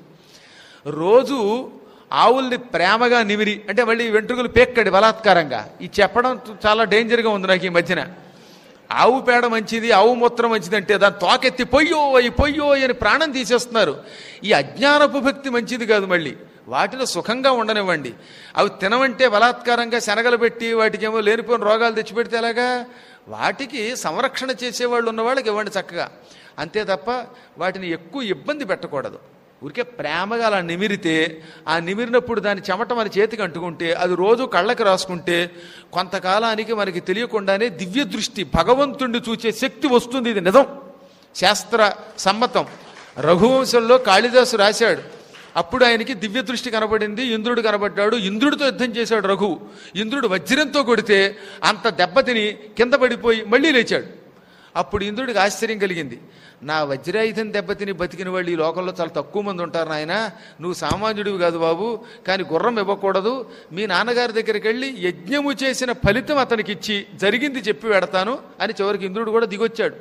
రోజు ఆవుల్ని ప్రేమగా నిమిరి అంటే మళ్ళీ వెంట్రుకలు పేక్కడి బలాత్కారంగా ఈ చెప్పడం చాలా డేంజర్గా ఉంది నాకు ఈ మధ్యన ఆవు పేడ మంచిది ఆవు మూత్రం మంచిది అంటే దాన్ని తోకెత్తి పొయ్యో అయి పొయ్యో అని ప్రాణం తీసేస్తున్నారు ఈ అజ్ఞానపు భక్తి మంచిది కాదు మళ్ళీ వాటిలో సుఖంగా ఉండనివ్వండి అవి తినవంటే బలాత్కారంగా శనగలు పెట్టి వాటికేమో లేనిపోయిన రోగాలు తెచ్చిపెడితే ఎలాగా వాటికి సంరక్షణ చేసేవాళ్ళు ఉన్న వాళ్ళకి ఇవ్వండి చక్కగా అంతే తప్ప వాటిని ఎక్కువ ఇబ్బంది పెట్టకూడదు ఊరికే ప్రేమగా అలా నిమిరితే ఆ నిమిరినప్పుడు దాని చెమట మన చేతికి అంటుకుంటే అది రోజు కళ్ళకి రాసుకుంటే కొంతకాలానికి మనకి తెలియకుండానే దివ్య దృష్టి భగవంతుణ్ణి చూచే శక్తి వస్తుంది ఇది నిజం శాస్త్ర సమ్మతం రఘువంశంలో కాళిదాసు రాశాడు అప్పుడు ఆయనకి దివ్య దృష్టి కనబడింది ఇంద్రుడు కనబడ్డాడు ఇంద్రుడితో యుద్ధం చేశాడు రఘువు ఇంద్రుడు వజ్రంతో కొడితే అంత దెబ్బతిని కింద పడిపోయి మళ్ళీ లేచాడు అప్పుడు ఇంద్రుడికి ఆశ్చర్యం కలిగింది నా వజ్రాయుధం దెబ్బతిని బతికిన వాళ్ళు ఈ లోకంలో చాలా తక్కువ మంది ఉంటారు నాయన నువ్వు సామాన్యుడివి కాదు బాబు కానీ గుర్రం ఇవ్వకూడదు మీ నాన్నగారి దగ్గరికి వెళ్ళి యజ్ఞము చేసిన ఫలితం అతనికి ఇచ్చి జరిగింది చెప్పి పెడతాను అని చివరికి ఇంద్రుడు కూడా దిగొచ్చాడు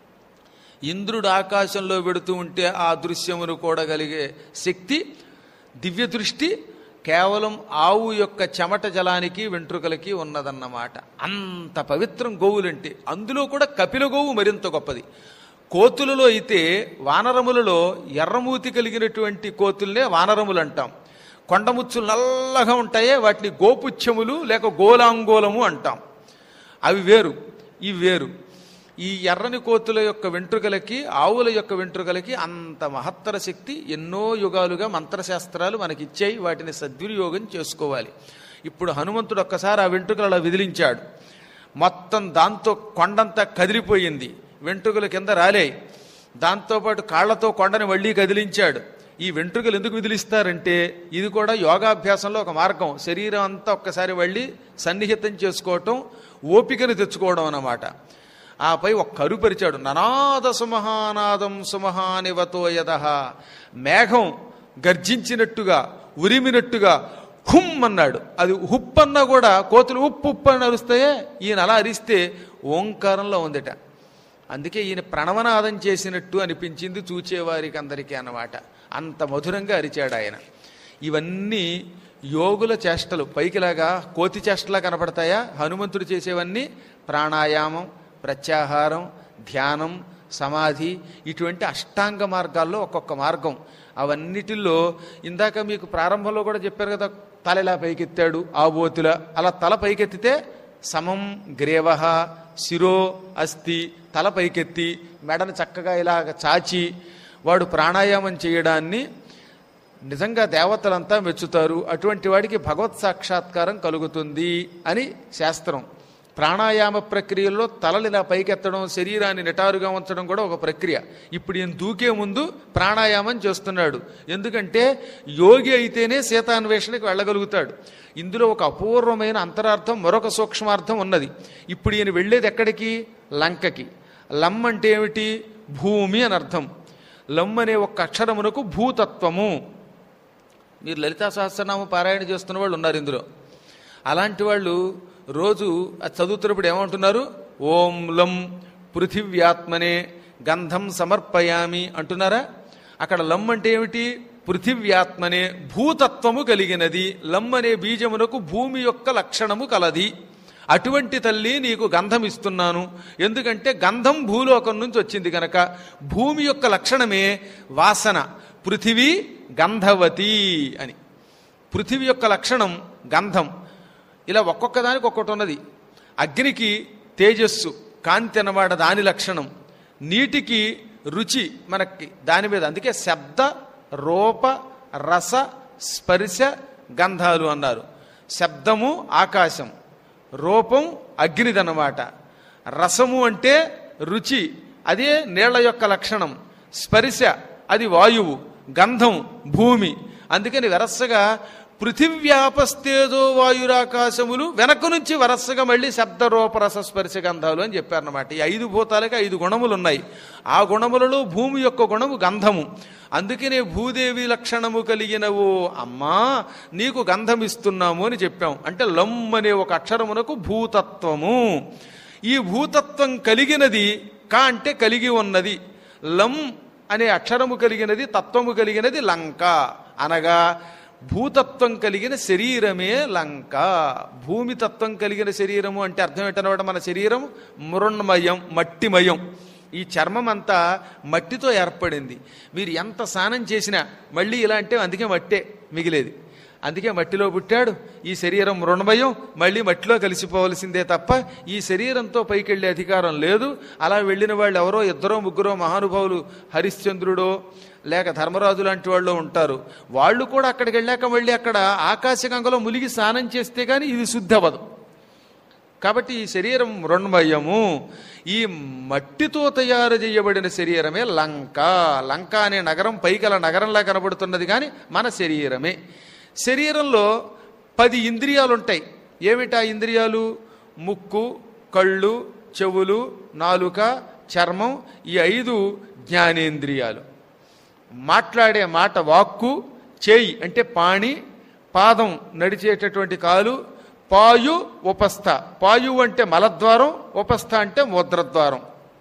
ఇంద్రుడు ఆకాశంలో వెడుతూ ఉంటే ఆ దృశ్యమును కూడగలిగే శక్తి దివ్య దృష్టి కేవలం ఆవు యొక్క చెమట జలానికి వెంట్రుకలకి ఉన్నదన్నమాట అంత పవిత్రం గోవులంటే అందులో కూడా కపిల గోవు మరింత గొప్పది కోతులలో అయితే వానరములలో ఎర్రమూతి కలిగినటువంటి కోతుల్నే వానరములు అంటాం కొండముచ్చులు నల్లగా ఉంటాయే వాటిని గోపుచ్చములు లేక గోలాంగోలము అంటాం అవి వేరు ఇవి వేరు ఈ ఎర్రని కోతుల యొక్క వెంట్రుకలకి ఆవుల యొక్క వెంట్రుకలకి అంత మహత్తర శక్తి ఎన్నో యుగాలుగా మంత్రశాస్త్రాలు మనకిచ్చాయి వాటిని సద్వినియోగం చేసుకోవాలి ఇప్పుడు హనుమంతుడు ఒక్కసారి ఆ వెంట్రుకలు అలా విదిలించాడు మొత్తం దాంతో కొండంతా కదిలిపోయింది వెంట్రుకలు కింద రాలేయి దాంతోపాటు కాళ్లతో కొండని మళ్ళీ కదిలించాడు ఈ వెంట్రుకలు ఎందుకు విదిలిస్తారంటే ఇది కూడా యోగాభ్యాసంలో ఒక మార్గం శరీరం అంతా ఒక్కసారి మళ్ళీ సన్నిహితం చేసుకోవటం ఓపికను తెచ్చుకోవడం అన్నమాట ఆపై ఒక కరుపరిచాడు ననాద సుమహానాదం సుమహానివతో యద మేఘం గర్జించినట్టుగా ఉరిమినట్టుగా హుమ్ అన్నాడు అది హుప్ అన్నా కూడా కోతులు ఉప్పు ఉప్పు అని అరుస్తాయే ఈయన అలా అరిస్తే ఓంకారంలో ఉందిట అందుకే ఈయన ప్రణవనాదం చేసినట్టు అనిపించింది చూచేవారికి అందరికీ అన్నమాట అంత మధురంగా అరిచాడు ఆయన ఇవన్నీ యోగుల చేష్టలు పైకిలాగా కోతి చేష్టలా కనపడతాయా హనుమంతుడు చేసేవన్నీ ప్రాణాయామం ప్రత్యాహారం ధ్యానం సమాధి ఇటువంటి అష్టాంగ మార్గాల్లో ఒక్కొక్క మార్గం అవన్నిటిల్లో ఇందాక మీకు ప్రారంభంలో కూడా చెప్పారు కదా తల ఇలా పైకెత్తాడు ఆబోతుల అలా తల పైకెత్తితే సమం గ్రేవ శిరో అస్థి తల పైకెత్తి మెడను చక్కగా ఇలాగ చాచి వాడు ప్రాణాయామం చేయడాన్ని నిజంగా దేవతలంతా మెచ్చుతారు అటువంటి వాడికి భగవత్ సాక్షాత్కారం కలుగుతుంది అని శాస్త్రం ప్రాణాయామ ప్రక్రియలో తలలు ఇలా పైకెత్తడం శరీరాన్ని నిటారుగా ఉంచడం కూడా ఒక ప్రక్రియ ఇప్పుడు ఈయన దూకే ముందు ప్రాణాయామం చేస్తున్నాడు ఎందుకంటే యోగి అయితేనే సీతాన్వేషణకి వెళ్ళగలుగుతాడు ఇందులో ఒక అపూర్వమైన అంతరార్థం మరొక సూక్ష్మార్థం ఉన్నది ఇప్పుడు ఈయన వెళ్ళేది ఎక్కడికి లంకకి లమ్ అంటే ఏమిటి భూమి అని అర్థం లమ్ అనే ఒక అక్షరమునకు భూతత్వము మీరు లలితా సహస్రనామం పారాయణ చేస్తున్న వాళ్ళు ఉన్నారు ఇందులో అలాంటి వాళ్ళు రోజు అది చదువుతున్నప్పుడు ఏమంటున్నారు ఓం లం పృథివ్యాత్మనే గంధం సమర్పయామి అంటున్నారా అక్కడ లమ్ అంటే ఏమిటి పృథివ్యాత్మనే భూతత్వము కలిగినది లమ్ అనే బీజమునకు భూమి యొక్క లక్షణము కలది అటువంటి తల్లి నీకు గంధం ఇస్తున్నాను ఎందుకంటే గంధం భూలోకం నుంచి వచ్చింది కనుక భూమి యొక్క లక్షణమే వాసన పృథివీ గంధవతి అని పృథివీ యొక్క లక్షణం గంధం ఇలా ఒక్కొక్క దానికి ఒక్కొక్కటి ఉన్నది అగ్నికి తేజస్సు కాంతి అన్నమాట దాని లక్షణం నీటికి రుచి మనకి దాని మీద అందుకే శబ్ద రూప రస స్పర్శ గంధాలు అన్నారు శబ్దము ఆకాశం రూపం అగ్నిదన్నమాట రసము అంటే రుచి అదే నీళ్ల యొక్క లక్షణం స్పర్శ అది వాయువు గంధం భూమి అందుకని వరసగా పృథివ్యాపస్తేజో వాయురాకాశములు వెనక నుంచి వరసగా మళ్ళీ శబ్ద రూప రస స్పర్శ గంధాలు అని చెప్పారన్నమాట ఈ ఐదు భూతాలకి ఐదు గుణములు ఉన్నాయి ఆ గుణములలో భూమి యొక్క గుణము గంధము అందుకనే భూదేవి లక్షణము కలిగినవు అమ్మా నీకు గంధం ఇస్తున్నాము అని చెప్పాం అంటే లమ్ అనే ఒక అక్షరమునకు భూతత్వము ఈ భూతత్వం కలిగినది కా అంటే కలిగి ఉన్నది లం అనే అక్షరము కలిగినది తత్వము కలిగినది లంక అనగా భూతత్వం కలిగిన శరీరమే లంక భూమి తత్వం కలిగిన శరీరము అంటే అర్థం ఏంటనమాట మన శరీరం మృణ్మయం మట్టిమయం ఈ చర్మం అంతా మట్టితో ఏర్పడింది మీరు ఎంత స్నానం చేసినా మళ్ళీ ఇలా అంటే అందుకే మట్టే మిగిలేది అందుకే మట్టిలో పుట్టాడు ఈ శరీరం మృణమయం మళ్ళీ మట్టిలో కలిసిపోవలసిందే తప్ప ఈ శరీరంతో పైకి వెళ్ళే అధికారం లేదు అలా వెళ్ళిన వాళ్ళు ఎవరో ఇద్దరో ముగ్గురో మహానుభావులు హరిశ్చంద్రుడో లేక ధర్మరాజు లాంటి వాళ్ళు ఉంటారు వాళ్ళు కూడా అక్కడికి వెళ్ళాక మళ్ళీ అక్కడ ఆకాశగంగలో ములిగి స్నానం చేస్తే కానీ ఇది శుద్ధి అవ్వదు కాబట్టి ఈ శరీరం మృణ్మయము ఈ మట్టితో తయారు చేయబడిన శరీరమే లంక లంక అనే నగరం పైకల నగరంలా కనబడుతున్నది కానీ మన శరీరమే శరీరంలో పది ఇంద్రియాలు ఉంటాయి ఏమిటా ఇంద్రియాలు ముక్కు కళ్ళు చెవులు నాలుక చర్మం ఈ ఐదు జ్ఞానేంద్రియాలు మాట్లాడే మాట వాక్కు చేయి అంటే పాణి పాదం నడిచేటటువంటి కాలు పాయు ఉపస్థ పాయు అంటే మలద్వారం ఉపస్థ అంటే మూత్రద్వారం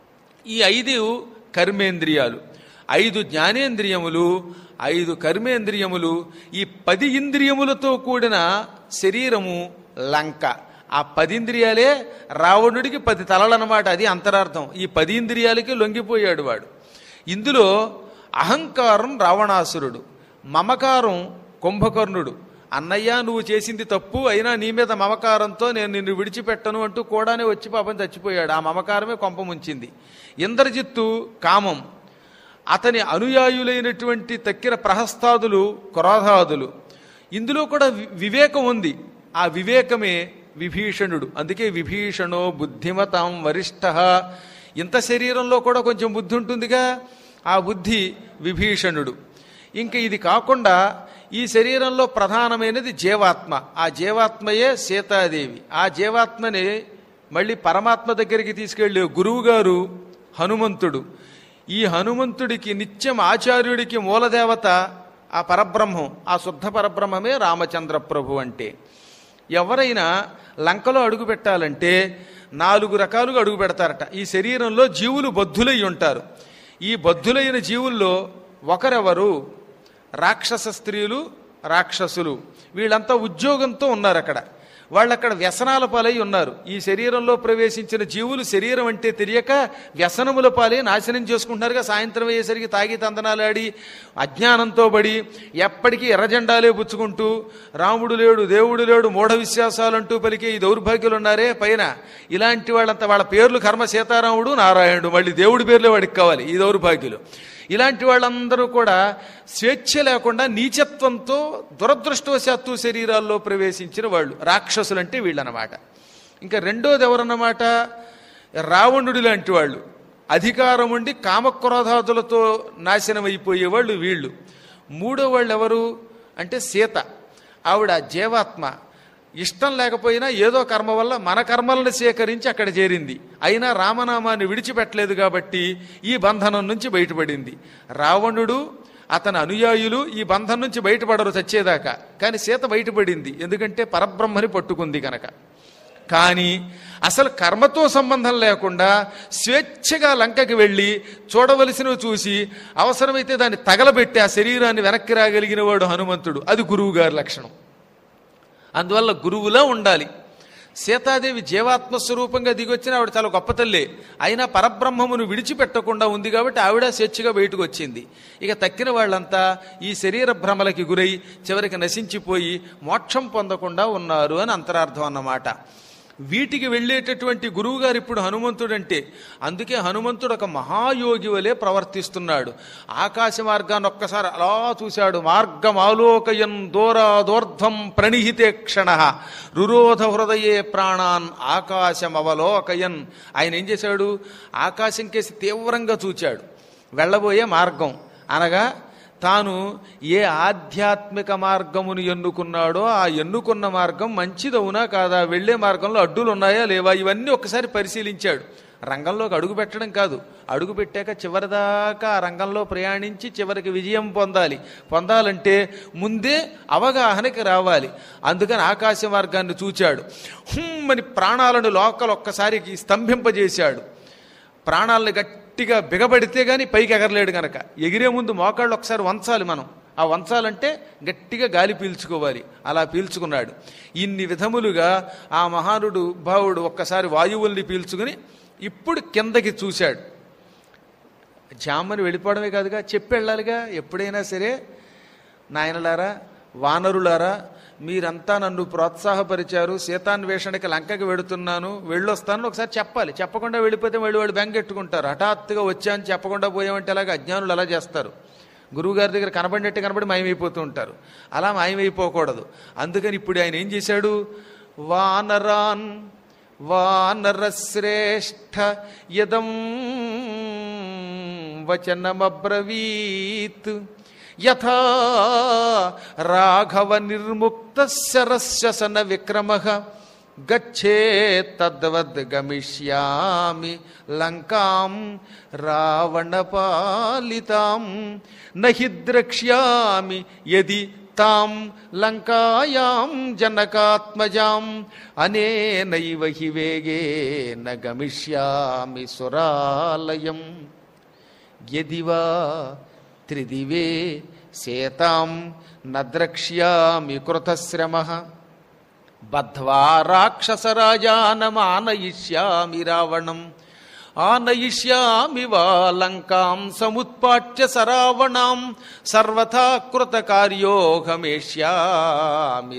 ఈ ఐదు కర్మేంద్రియాలు ఐదు జ్ఞానేంద్రియములు ఐదు కర్మేంద్రియములు ఈ పది ఇంద్రియములతో కూడిన శరీరము లంక ఆ పది ఇంద్రియాలే రావణుడికి పది తలలన్నమాట అది అంతరార్థం ఈ పది ఇంద్రియాలకి లొంగిపోయాడు వాడు ఇందులో అహంకారం రావణాసురుడు మమకారం కుంభకర్ణుడు అన్నయ్య నువ్వు చేసింది తప్పు అయినా నీ మీద మమకారంతో నేను నిన్ను విడిచిపెట్టను అంటూ కూడానే వచ్చి పాపం చచ్చిపోయాడు ఆ మమకారమే కొంప ముంచింది ఇంద్రజిత్తు కామం అతని అనుయాయులైనటువంటి తక్కిన ప్రహస్తాదులు క్రోధాదులు ఇందులో కూడా వి- వివేకం ఉంది ఆ వివేకమే విభీషణుడు అందుకే విభీషణో బుద్ధిమతాం వరిష్ఠ ఇంత శరీరంలో కూడా కొంచెం బుద్ధి ఉంటుందిగా ఆ బుద్ధి విభీషణుడు ఇంకా ఇది కాకుండా ఈ శరీరంలో ప్రధానమైనది జీవాత్మ ఆ జీవాత్మయే సీతాదేవి ఆ జీవాత్మని మళ్ళీ పరమాత్మ దగ్గరికి తీసుకెళ్ళే గురువుగారు హనుమంతుడు ఈ హనుమంతుడికి నిత్యం ఆచార్యుడికి మూలదేవత ఆ పరబ్రహ్మం ఆ శుద్ధ పరబ్రహ్మమే రామచంద్ర ప్రభు అంటే ఎవరైనా లంకలో అడుగు పెట్టాలంటే నాలుగు రకాలుగా అడుగు పెడతారట ఈ శరీరంలో జీవులు బద్ధులై ఉంటారు ఈ బద్ధులైన జీవుల్లో ఒకరెవరు రాక్షస స్త్రీలు రాక్షసులు వీళ్ళంతా ఉద్యోగంతో ఉన్నారు అక్కడ వాళ్ళు అక్కడ వ్యసనాల పాలై ఉన్నారు ఈ శరీరంలో ప్రవేశించిన జీవులు శరీరం అంటే తెలియక వ్యసనముల పాలై నాశనం చేసుకుంటున్నారుగా సాయంత్రం అయ్యేసరికి తాగి తందనాలాడి అజ్ఞానంతో పడి ఎప్పటికీ ఎర్రజెండాలే పుచ్చుకుంటూ రాముడు లేడు దేవుడు లేడు మూఢ విశ్వాసాలంటూ పలికే ఈ దౌర్భాగ్యులు ఉన్నారే పైన ఇలాంటి వాళ్ళంతా వాళ్ళ పేర్లు కర్మ సీతారాముడు నారాయణుడు మళ్ళీ దేవుడి పేర్లే వాడికి కావాలి ఈ దౌర్భాగ్యులు ఇలాంటి వాళ్ళందరూ కూడా స్వేచ్ఛ లేకుండా నీచత్వంతో దురదృష్టవశాత్తు శరీరాల్లో ప్రవేశించిన వాళ్ళు రాక్షసులంటే వీళ్ళనమాట ఇంకా రెండోది ఎవరన్నమాట రావణుడి లాంటి వాళ్ళు అధికారం ఉండి కామక్రోధాదులతో నాశనం అయిపోయేవాళ్ళు వీళ్ళు మూడో వాళ్ళు ఎవరు అంటే సీత ఆవిడ జీవాత్మ ఇష్టం లేకపోయినా ఏదో కర్మ వల్ల మన కర్మలను సేకరించి అక్కడ చేరింది అయినా రామనామాన్ని విడిచిపెట్టలేదు కాబట్టి ఈ బంధనం నుంచి బయటపడింది రావణుడు అతని అనుయాయులు ఈ బంధం నుంచి బయటపడరు చచ్చేదాకా కానీ సీత బయటపడింది ఎందుకంటే పరబ్రహ్మని పట్టుకుంది కనుక కానీ అసలు కర్మతో సంబంధం లేకుండా స్వేచ్ఛగా లంకకి వెళ్ళి చూడవలసినవి చూసి అవసరమైతే దాన్ని తగలబెట్టి ఆ శరీరాన్ని వెనక్కి రాగలిగిన వాడు హనుమంతుడు అది గురువు గారి లక్షణం అందువల్ల గురువులా ఉండాలి సీతాదేవి జీవాత్మ స్వరూపంగా దిగొచ్చిన ఆవిడ చాలా గొప్ప తల్లే అయినా పరబ్రహ్మమును విడిచిపెట్టకుండా ఉంది కాబట్టి ఆవిడ స్వేచ్ఛగా బయటకు వచ్చింది ఇక తక్కిన వాళ్ళంతా ఈ శరీర భ్రమలకి గురై చివరికి నశించిపోయి మోక్షం పొందకుండా ఉన్నారు అని అంతరార్థం అన్నమాట వీటికి వెళ్ళేటటువంటి గురువుగారు ఇప్పుడు హనుమంతుడంటే అందుకే హనుమంతుడు ఒక మహాయోగి వలె ప్రవర్తిస్తున్నాడు ఆకాశ మార్గాన్ని ఒక్కసారి అలా చూశాడు మార్గం ఆలోకయన్ దూరాదోర్ధ్వం ప్రణిహితే క్షణ రురోధ హృదయే ప్రాణాన్ ఆకాశం అవలోకయన్ ఆయన ఏం చేశాడు ఆకాశం కేసి తీవ్రంగా చూచాడు వెళ్ళబోయే మార్గం అనగా తాను ఏ ఆధ్యాత్మిక మార్గమును ఎన్నుకున్నాడో ఆ ఎన్నుకున్న మార్గం మంచిదవునా కాదా వెళ్ళే మార్గంలో అడ్డులు ఉన్నాయా లేవా ఇవన్నీ ఒకసారి పరిశీలించాడు రంగంలోకి అడుగు పెట్టడం కాదు అడుగు పెట్టాక చివరిదాకా ఆ రంగంలో ప్రయాణించి చివరికి విజయం పొందాలి పొందాలంటే ముందే అవగాహనకి రావాలి అందుకని ఆకాశ మార్గాన్ని చూచాడు హుమ్మని ప్రాణాలను లోకలు ఒక్కసారికి స్తంభింపజేశాడు ప్రాణాలను గట్టిగా బిగబడితే గాని పైకి ఎగరలేడు గనక ఎగిరే ముందు మోకాళ్ళు ఒకసారి వంచాలి మనం ఆ వంచాలంటే గట్టిగా గాలి పీల్చుకోవాలి అలా పీల్చుకున్నాడు ఇన్ని విధములుగా ఆ మహానుడు భావుడు ఒక్కసారి వాయువుల్ని పీల్చుకుని ఇప్పుడు కిందకి చూశాడు జామని వెళ్ళిపోవడమే కాదుగా చెప్పి వెళ్ళాలిగా ఎప్పుడైనా సరే నాయనలారా వానరులారా మీరంతా నన్ను ప్రోత్సాహపరిచారు సీతాన్వేషణకి లంకకి వెడుతున్నాను వెళ్ళొస్తానని ఒకసారి చెప్పాలి చెప్పకుండా వెళ్ళిపోతే వాళ్ళు వాళ్ళు బెంగెట్టుకుంటారు హఠాత్తుగా వచ్చాను చెప్పకుండా పోయామంటే అలాగే అజ్ఞానులు అలా చేస్తారు గురువుగారి దగ్గర కనబడినట్టు కనబడి మాయమైపోతూ ఉంటారు అలా మాయమైపోకూడదు అందుకని ఇప్పుడు ఆయన ఏం చేశాడు వానరాన్ వానరశ్రేష్ఠ యదం వచనమబ్రవీత్ యథా రాఘవ నిర్ముక్త శరస్యసన విక్రమ గచ్చే తద్వద్ గమిష్యామి లంకాం రావణపాలితాం నహి ద్రక్ష్యామి యది తాం లంకాయాం జనకాత్మజాం అనేనైవ హి వేగేన గమిష్యామి సురాలయం యదివా త్రిదివే సేతాం నద్రక్ష్యామి కృతశ్రమ బద్ధ్వా రాక్షసరాజానమానయిష్యామి రావణం ఆనయిష్యామి వా లంకాం సముత్పాట్య సరావణాం సర్వథా కృతకార్యోహమేష్యామి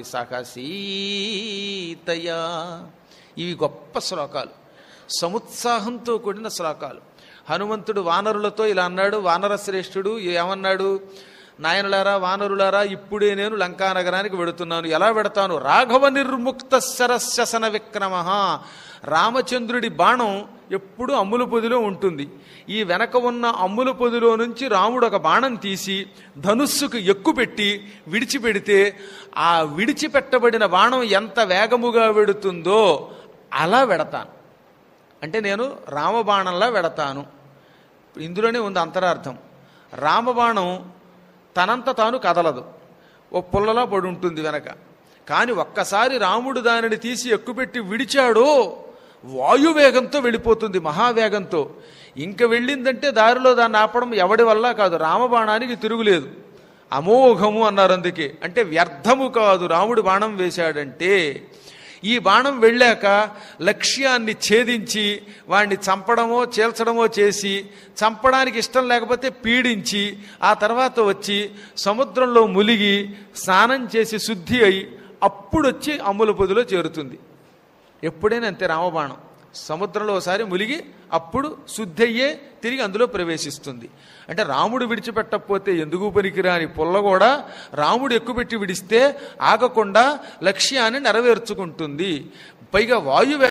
సహసీతయా ఇవి గొప్ప శ్లోకాలు సముత్సాహంతో కూడిన శ్లోకాలు హనుమంతుడు వానరులతో ఇలా అన్నాడు వానరశ్రేష్ఠుడు ఏమన్నాడు నాయనలారా వానరులారా ఇప్పుడే నేను లంకా నగరానికి వెడుతున్నాను ఎలా వెడతాను రాఘవ నిర్ముక్త శరశసన విక్రమ రామచంద్రుడి బాణం ఎప్పుడూ అమ్ముల పొదిలో ఉంటుంది ఈ వెనక ఉన్న అమ్ముల పొదిలో నుంచి రాముడు ఒక బాణం తీసి ధనుస్సుకు ఎక్కుపెట్టి విడిచిపెడితే ఆ విడిచిపెట్టబడిన బాణం ఎంత వేగముగా వెడుతుందో అలా వెడతాను అంటే నేను రామబాణంలా వెడతాను ఇందులోనే ఉంది అంతరార్థం రామబాణం తనంత తాను కదలదు ఓ పుల్లలా పడి ఉంటుంది వెనక కానీ ఒక్కసారి రాముడు దానిని తీసి ఎక్కుపెట్టి విడిచాడో వాయువేగంతో వెళ్ళిపోతుంది మహావేగంతో ఇంక వెళ్ళిందంటే దారిలో దాన్ని ఆపడం ఎవడి వల్ల కాదు రామబాణానికి తిరుగులేదు అమోఘము అన్నారు అందుకే అంటే వ్యర్థము కాదు రాముడు బాణం వేశాడంటే ఈ బాణం వెళ్ళాక లక్ష్యాన్ని ఛేదించి వాడిని చంపడమో చీల్చడమో చేసి చంపడానికి ఇష్టం లేకపోతే పీడించి ఆ తర్వాత వచ్చి సముద్రంలో ములిగి స్నానం చేసి శుద్ధి అయి అప్పుడు వచ్చి అమ్ముల పొదిలో చేరుతుంది ఎప్పుడైనా అంతే రామబాణం సముద్రంలో ఒకసారి ములిగి అప్పుడు శుద్ధి అయ్యే తిరిగి అందులో ప్రవేశిస్తుంది అంటే రాముడు విడిచిపెట్టకపోతే ఎందుకు పనికిరాని పుల్ల కూడా రాముడు ఎక్కుపెట్టి విడిస్తే ఆగకుండా లక్ష్యాన్ని నెరవేర్చుకుంటుంది పైగా వాయువే